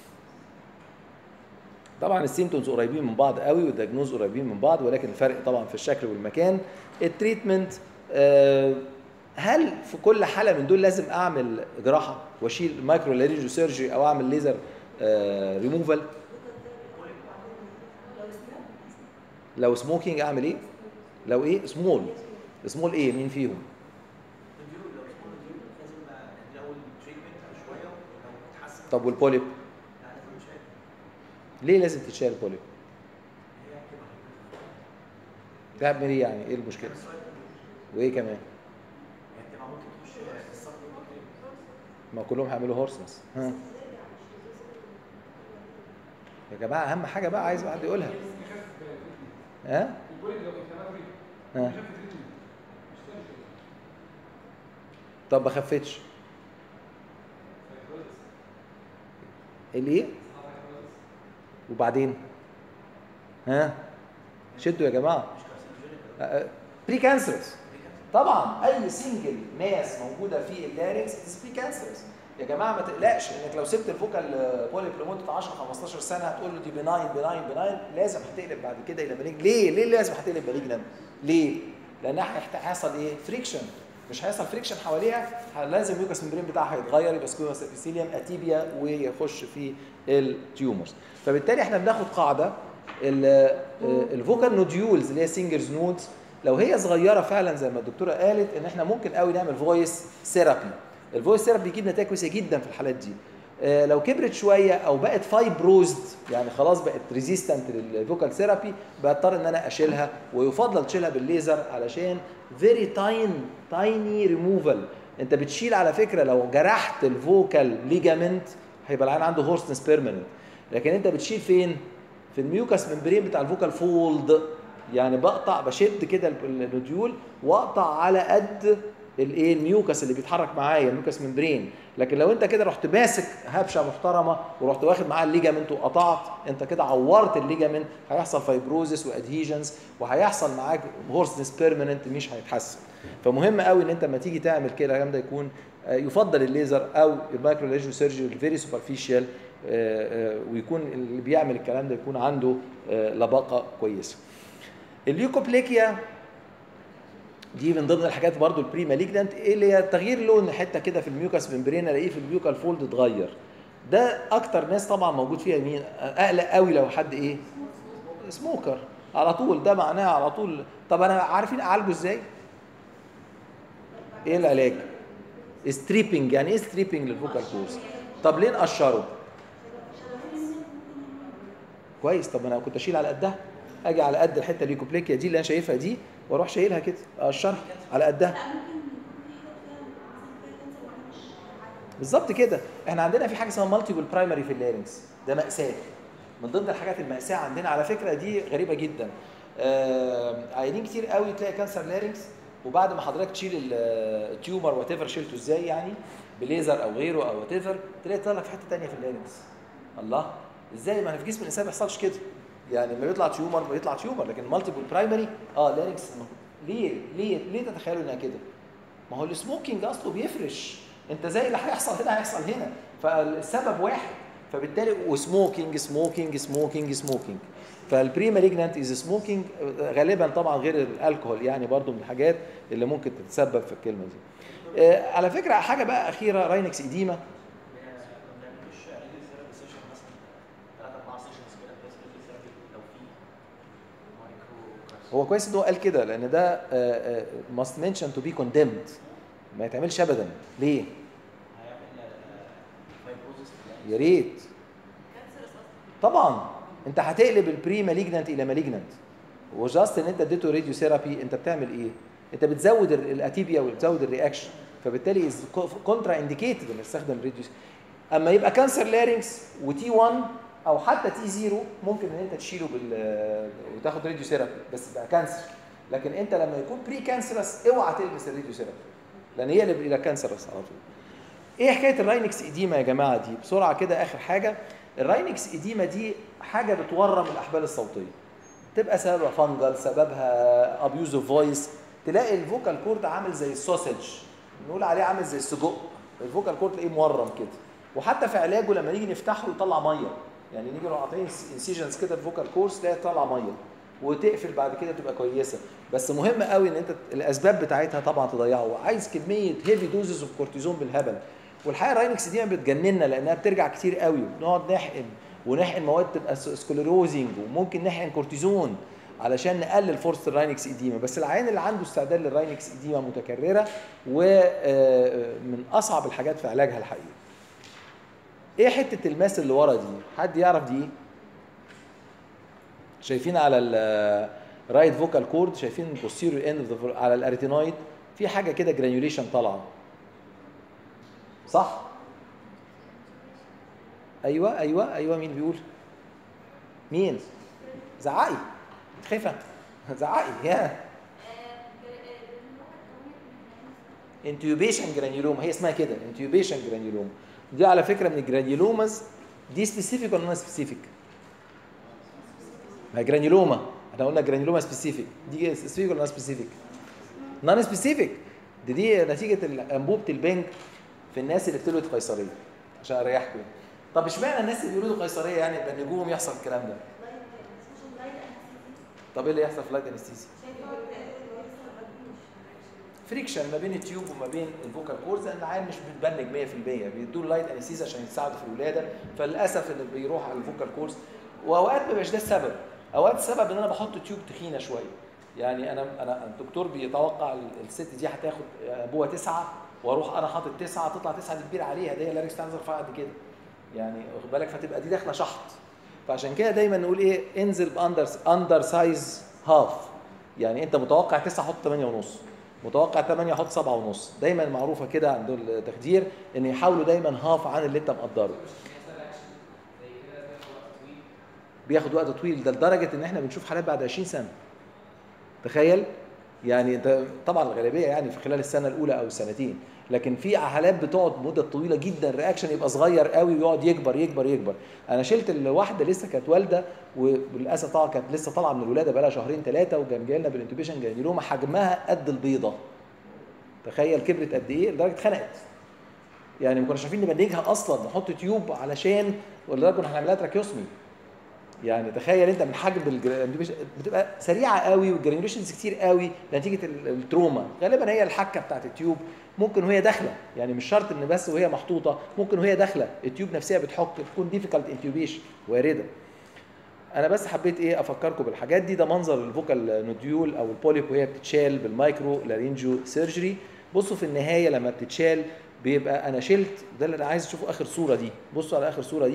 طبعا السيمتومز قريبين من بعض قوي والدياجنوز قريبين من بعض ولكن الفرق طبعا في الشكل والمكان التريتمنت آه هل في كل حاله من دول لازم اعمل جراحه واشيل مايكرو لارينجو سيرجري او اعمل ليزر آه ريموفال لو سموكينج اعمل ايه لو ايه سمول سمول ايه مين فيهم طب والبوليب ليه لازم تتشال البوليب تعمل ايه يعني ايه المشكله وايه كمان ما كلهم هيعملوا هورسنس ها يا جماعه اهم حاجه بقى عايز حد يقولها ها ها طب ما خفتش الايه وبعدين ها شدوا يا جماعه بري كانسرس طبعا اي سنجل ماس موجوده في اللارنكس اتس بري كانسرس يا جماعه ما تقلقش انك لو سبت الفوكال بوليب لمده 10 15 سنه هتقول له دي بناين بناين بناين لازم هتقلب بعد كده الى مالجن ليه؟ ليه لازم هتقلب مالجن؟ ليه؟ لانها هيحصل ايه؟ فريكشن مش هيحصل فريكشن حواليها لازم اليوكاس ممبرين بتاعها يتغير يبقى سكويموس ابيثيليوم اتيبيا ويخش في التيومرز فبالتالي احنا بناخد قاعده الفوكال نوديولز اللي هي سينجرز نودز لو هي صغيره فعلا زي ما الدكتوره قالت ان احنا ممكن قوي نعمل فويس ثيرابي الفويس ثيرابي بيجيب نتائج كويسه جدا في الحالات دي آه لو كبرت شويه او بقت فايبروزد يعني خلاص بقت ريزيستنت للفوكال ثيرابي بضطر ان انا اشيلها ويفضل تشيلها بالليزر علشان فيري تاين تايني ريموفال انت بتشيل على فكره لو جرحت الفوكال ليجامنت هيبقى العين عنده هورسنس بيرمننت لكن انت بتشيل فين في الميوكاس ممبرين بتاع الفوكال فولد يعني بقطع بشد كده النوديول واقطع على قد الايه الميوكس اللي بيتحرك معايا الميوكس ممبرين لكن لو انت كده رحت ماسك هبشه محترمه ورحت واخد معاه الليجامنت وقطعت انت كده عورت الليجامنت هيحصل فايبروزس وادهيجنز وهيحصل معاك هورسنس بيرمننت مش هيتحسن فمهم قوي ان انت لما تيجي تعمل كده الكلام ده يكون آه، يفضل الليزر او المايكرو ليجو سيرجري الفيري سوبرفيشال ويكون اللي بيعمل الكلام ده يكون عنده آه، لباقه كويسه الليوكوبليكيا دي من ضمن الحاجات برضو البري مالجنانت اللي هي تغيير لون حته كده في الميوكاس ممبرين الاقيه في البيوكال فولد اتغير ده اكتر ناس طبعا موجود فيها مين اقلق قوي لو حد ايه سموكر على طول ده معناها على طول طب انا عارفين اعالجه ازاي ايه العلاج ستريبنج يعني ايه ستريبنج للفوكال كورس طب ليه نقشره كويس طب انا كنت اشيل على قدها اجي على قد الحته الليكوبليكيا دي اللي انا شايفها دي واروح شايلها كده اقشرها على قدها بالظبط كده احنا عندنا في حاجه اسمها مالتيبل برايمري في اللارنكس ده ماساه من ضمن الحاجات المأساة عندنا على فكرة دي غريبة جدا آه، عيانين كتير قوي تلاقي كانسر لارنكس وبعد ما حضرتك تشيل ال- التيومر وات ايفر شيلته ازاي يعني بليزر او غيره او وات ايفر تلاقي طالع في حته ثانيه في اللارنكس الله ازاي ما انا في جسم الانسان ما بيحصلش كده يعني لما بيطلع تيومر بيطلع تيومر لكن مالتيبل برايمري اه لارنكس ليه ليه ليه تتخيلوا انها كده ما هو السموكينج اصله بيفرش انت زي اللي هيحصل هنا هيحصل هنا فالسبب واحد فبالتالي وسموكينج سموكينج سموكينج سموكينج فالبري مالجنانت از سموكينج غالبا طبعا غير الالكهول يعني برضو من الحاجات اللي ممكن تتسبب في الكلمه دي آه، على فكره حاجه بقى اخيره راينكس ايديما هو كويس ان هو قال كده لان ده آه، آه، must mention to be condemned ما يتعملش ابدا ليه؟ يا ريت طبعا انت هتقلب البري مالجنانت الى مالجنانت وجاست ان انت اديته راديو ثيرابي انت بتعمل ايه؟ انت بتزود ال- الاتيبيا وبتزود الرياكشن فبالتالي كونترا انديكيتد ان تستخدم راديو اما يبقى كانسر لارينكس وتي 1 او حتى تي 0 ممكن ان انت تشيله بال وتاخد راديو ثيرابي بس يبقى كانسر لكن انت لما يكون بري كانسرس اوعى تلبس الراديو ثيرابي لان هي اللي الى كانسرس على طول ايه حكايه الراينكس ايديما يا جماعه دي بسرعه كده اخر حاجه الراينكس ايديما دي حاجه بتورم الاحبال الصوتيه تبقى سببها فنجل سببها ابيوز اوف فويس تلاقي الفوكال كورد عامل زي السوسج نقول عليه عامل زي السجق الفوكال كورد تلاقيه مورم كده وحتى في علاجه لما نيجي نفتحه يطلع ميه يعني نيجي نروح قاطعين انسيجنز كده الفوكال كورس تلاقي تطلع ميه وتقفل بعد كده تبقى كويسه بس مهم قوي ان انت الاسباب بتاعتها طبعا تضيعها وعايز كميه هيفي دوزز اوف كورتيزون بالهبل والحقيقه الراينكس دي بتجننا لانها بترجع كتير قوي وبنقعد نحقن ونحقن مواد تبقى سكليروزنج وممكن نحقن كورتيزون علشان نقلل فرصه الراينكس ايديما بس العيان اللي عنده استعداد للراينكس ايديما متكرره ومن اصعب الحاجات في علاجها الحقيقه ايه حته الماس اللي ورا دي حد يعرف دي ايه شايفين على الرايت فوكال كورد شايفين البوستيريور اند على الاريتينويد في حاجه كده جرانيوليشن طالعه صح ايوه ايوه ايوه مين بيقول مين زعقي خايفه زعقي يا انتيوبيشن جرانيولوما هي اسمها كده انتيوبيشن جرانيولوما دي على فكره من الجرانيولومز دي سبيسيفيك ولا نون سبيسيفيك ما هي جرانيولوما احنا قلنا جرانيولوما سبيسيفيك دي سبيسيفيك ولا نون سبيسيفيك نون سبيسيفيك دي دي نتيجه انبوبه البنج في الناس اللي بتولد قيصريه عشان اريحكم طب اشمعنى الناس اللي بيولدوا قيصريه يعني بنجوهم يحصل الكلام ده طب ايه اللي يحصل في لايت انستيزي فريكشن ما بين التيوب وما بين الفوكال كورز لان العيال مش بتبنج 100% بيدوا لايت انستيزيا عشان يساعدوا في الولاده فللاسف اللي بيروح على الفوكال كورز واوقات ما بيبقاش ده السبب اوقات السبب ان انا بحط تيوب تخينه شويه يعني انا انا الدكتور بيتوقع الست دي هتاخد ابوها تسعه واروح انا حاطط تسعه تطلع تسعه دي كبيره عليها ده هي لاريكس تنزل رفيعه قد كده يعني واخد بالك فتبقى دي داخله شحط فعشان كده دايما نقول ايه انزل باندر اندر سايز هاف يعني انت متوقع 9 حط 8 ونص متوقع 8 حط 7 ونص دايما معروفه كده عند التخدير ان يحاولوا دايما هاف عن اللي انت مقدره بياخد وقت طويل ده لدرجه ان احنا بنشوف حالات بعد 20 سنه تخيل يعني ده طبعا الغالبيه يعني في خلال السنه الاولى او السنتين لكن في حالات بتقعد مده طويله جدا رياكشن يبقى صغير قوي ويقعد يكبر يكبر يكبر انا شلت الواحده لسه كانت والده وللاسف طبعا كانت لسه طالعه من الولاده بقى لها شهرين ثلاثه وكان جاي لنا بالانتوبيشن جانيلوما حجمها قد البيضه تخيل كبرت قد ايه لدرجه اتخنقت يعني ما كناش عارفين نبنجها اصلا نحط تيوب علشان ولدرجه ان احنا هنعملها تراكيوسمي يعني تخيل انت من حجم الجرانيوليشن بتبقى سريعه قوي والجرانيوليشنز كتير قوي نتيجه ال- التروما غالبا هي الحكه بتاعت التيوب ممكن وهي داخله يعني مش شرط ان بس وهي محطوطه ممكن وهي داخله التيوب نفسها بتحك تكون ديفيكالت انتيوبيشن وارده انا بس حبيت ايه افكركم بالحاجات دي ده منظر الفوكال نوديول او البوليب وهي بتتشال بالمايكرو لارينجو سيرجري بصوا في النهايه لما بتتشال بيبقى انا شلت ده اللي انا عايز تشوفوا اخر صوره دي بصوا على اخر صوره دي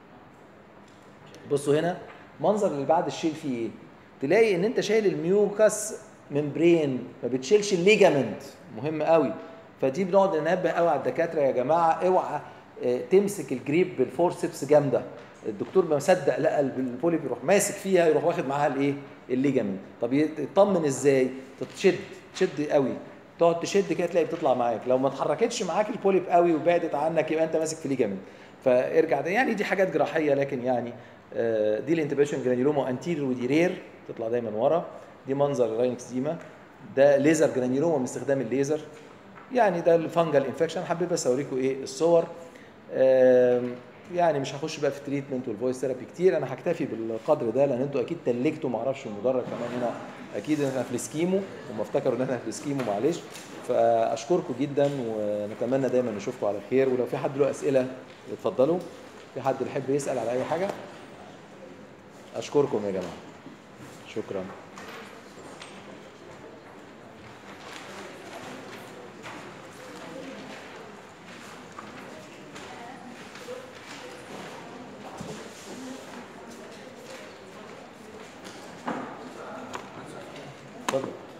بصوا هنا منظر اللي بعد الشيل فيه ايه تلاقي ان انت شايل الميوكس ممبرين ما بتشيلش الليجامنت مهم قوي فدي بنقعد ننبه قوي على الدكاتره يا جماعه اوعى آه، تمسك الجريب بالفورسبس جامده الدكتور ما مصدق لقى البوليب يروح ماسك فيها يروح واخد معاها الايه الليجامنت طب يطمن ازاي تشد تشد قوي تقعد تشد كده تلاقي بتطلع معاك لو ما اتحركتش معاك البوليب قوي وبعدت عنك يبقى انت ماسك في ليجامنت فارجع ده يعني دي حاجات جراحيه لكن يعني آه، دي الانتباشن جرانيولوما انتيريور ودي رير تطلع دايما ورا دي منظر الراينكس ديما ده ليزر جرانيولوما من استخدام الليزر يعني ده الفانجل انفكشن حبيت بس اوريكم ايه الصور آم، يعني مش هخش بقى في التريتمنت والفويس ثيرابي كتير انا هكتفي بالقدر ده لان انتوا اكيد تلجتوا معرفش المدرج كمان هنا اكيد ان احنا في السكيمو هم افتكروا ان احنا في السكيمو معلش فاشكركم جدا ونتمنى دايما نشوفكم على خير ولو في حد له اسئله اتفضلوا في حد يحب يسال على اي حاجه اشكركم يا جماعه شكرا اتفضل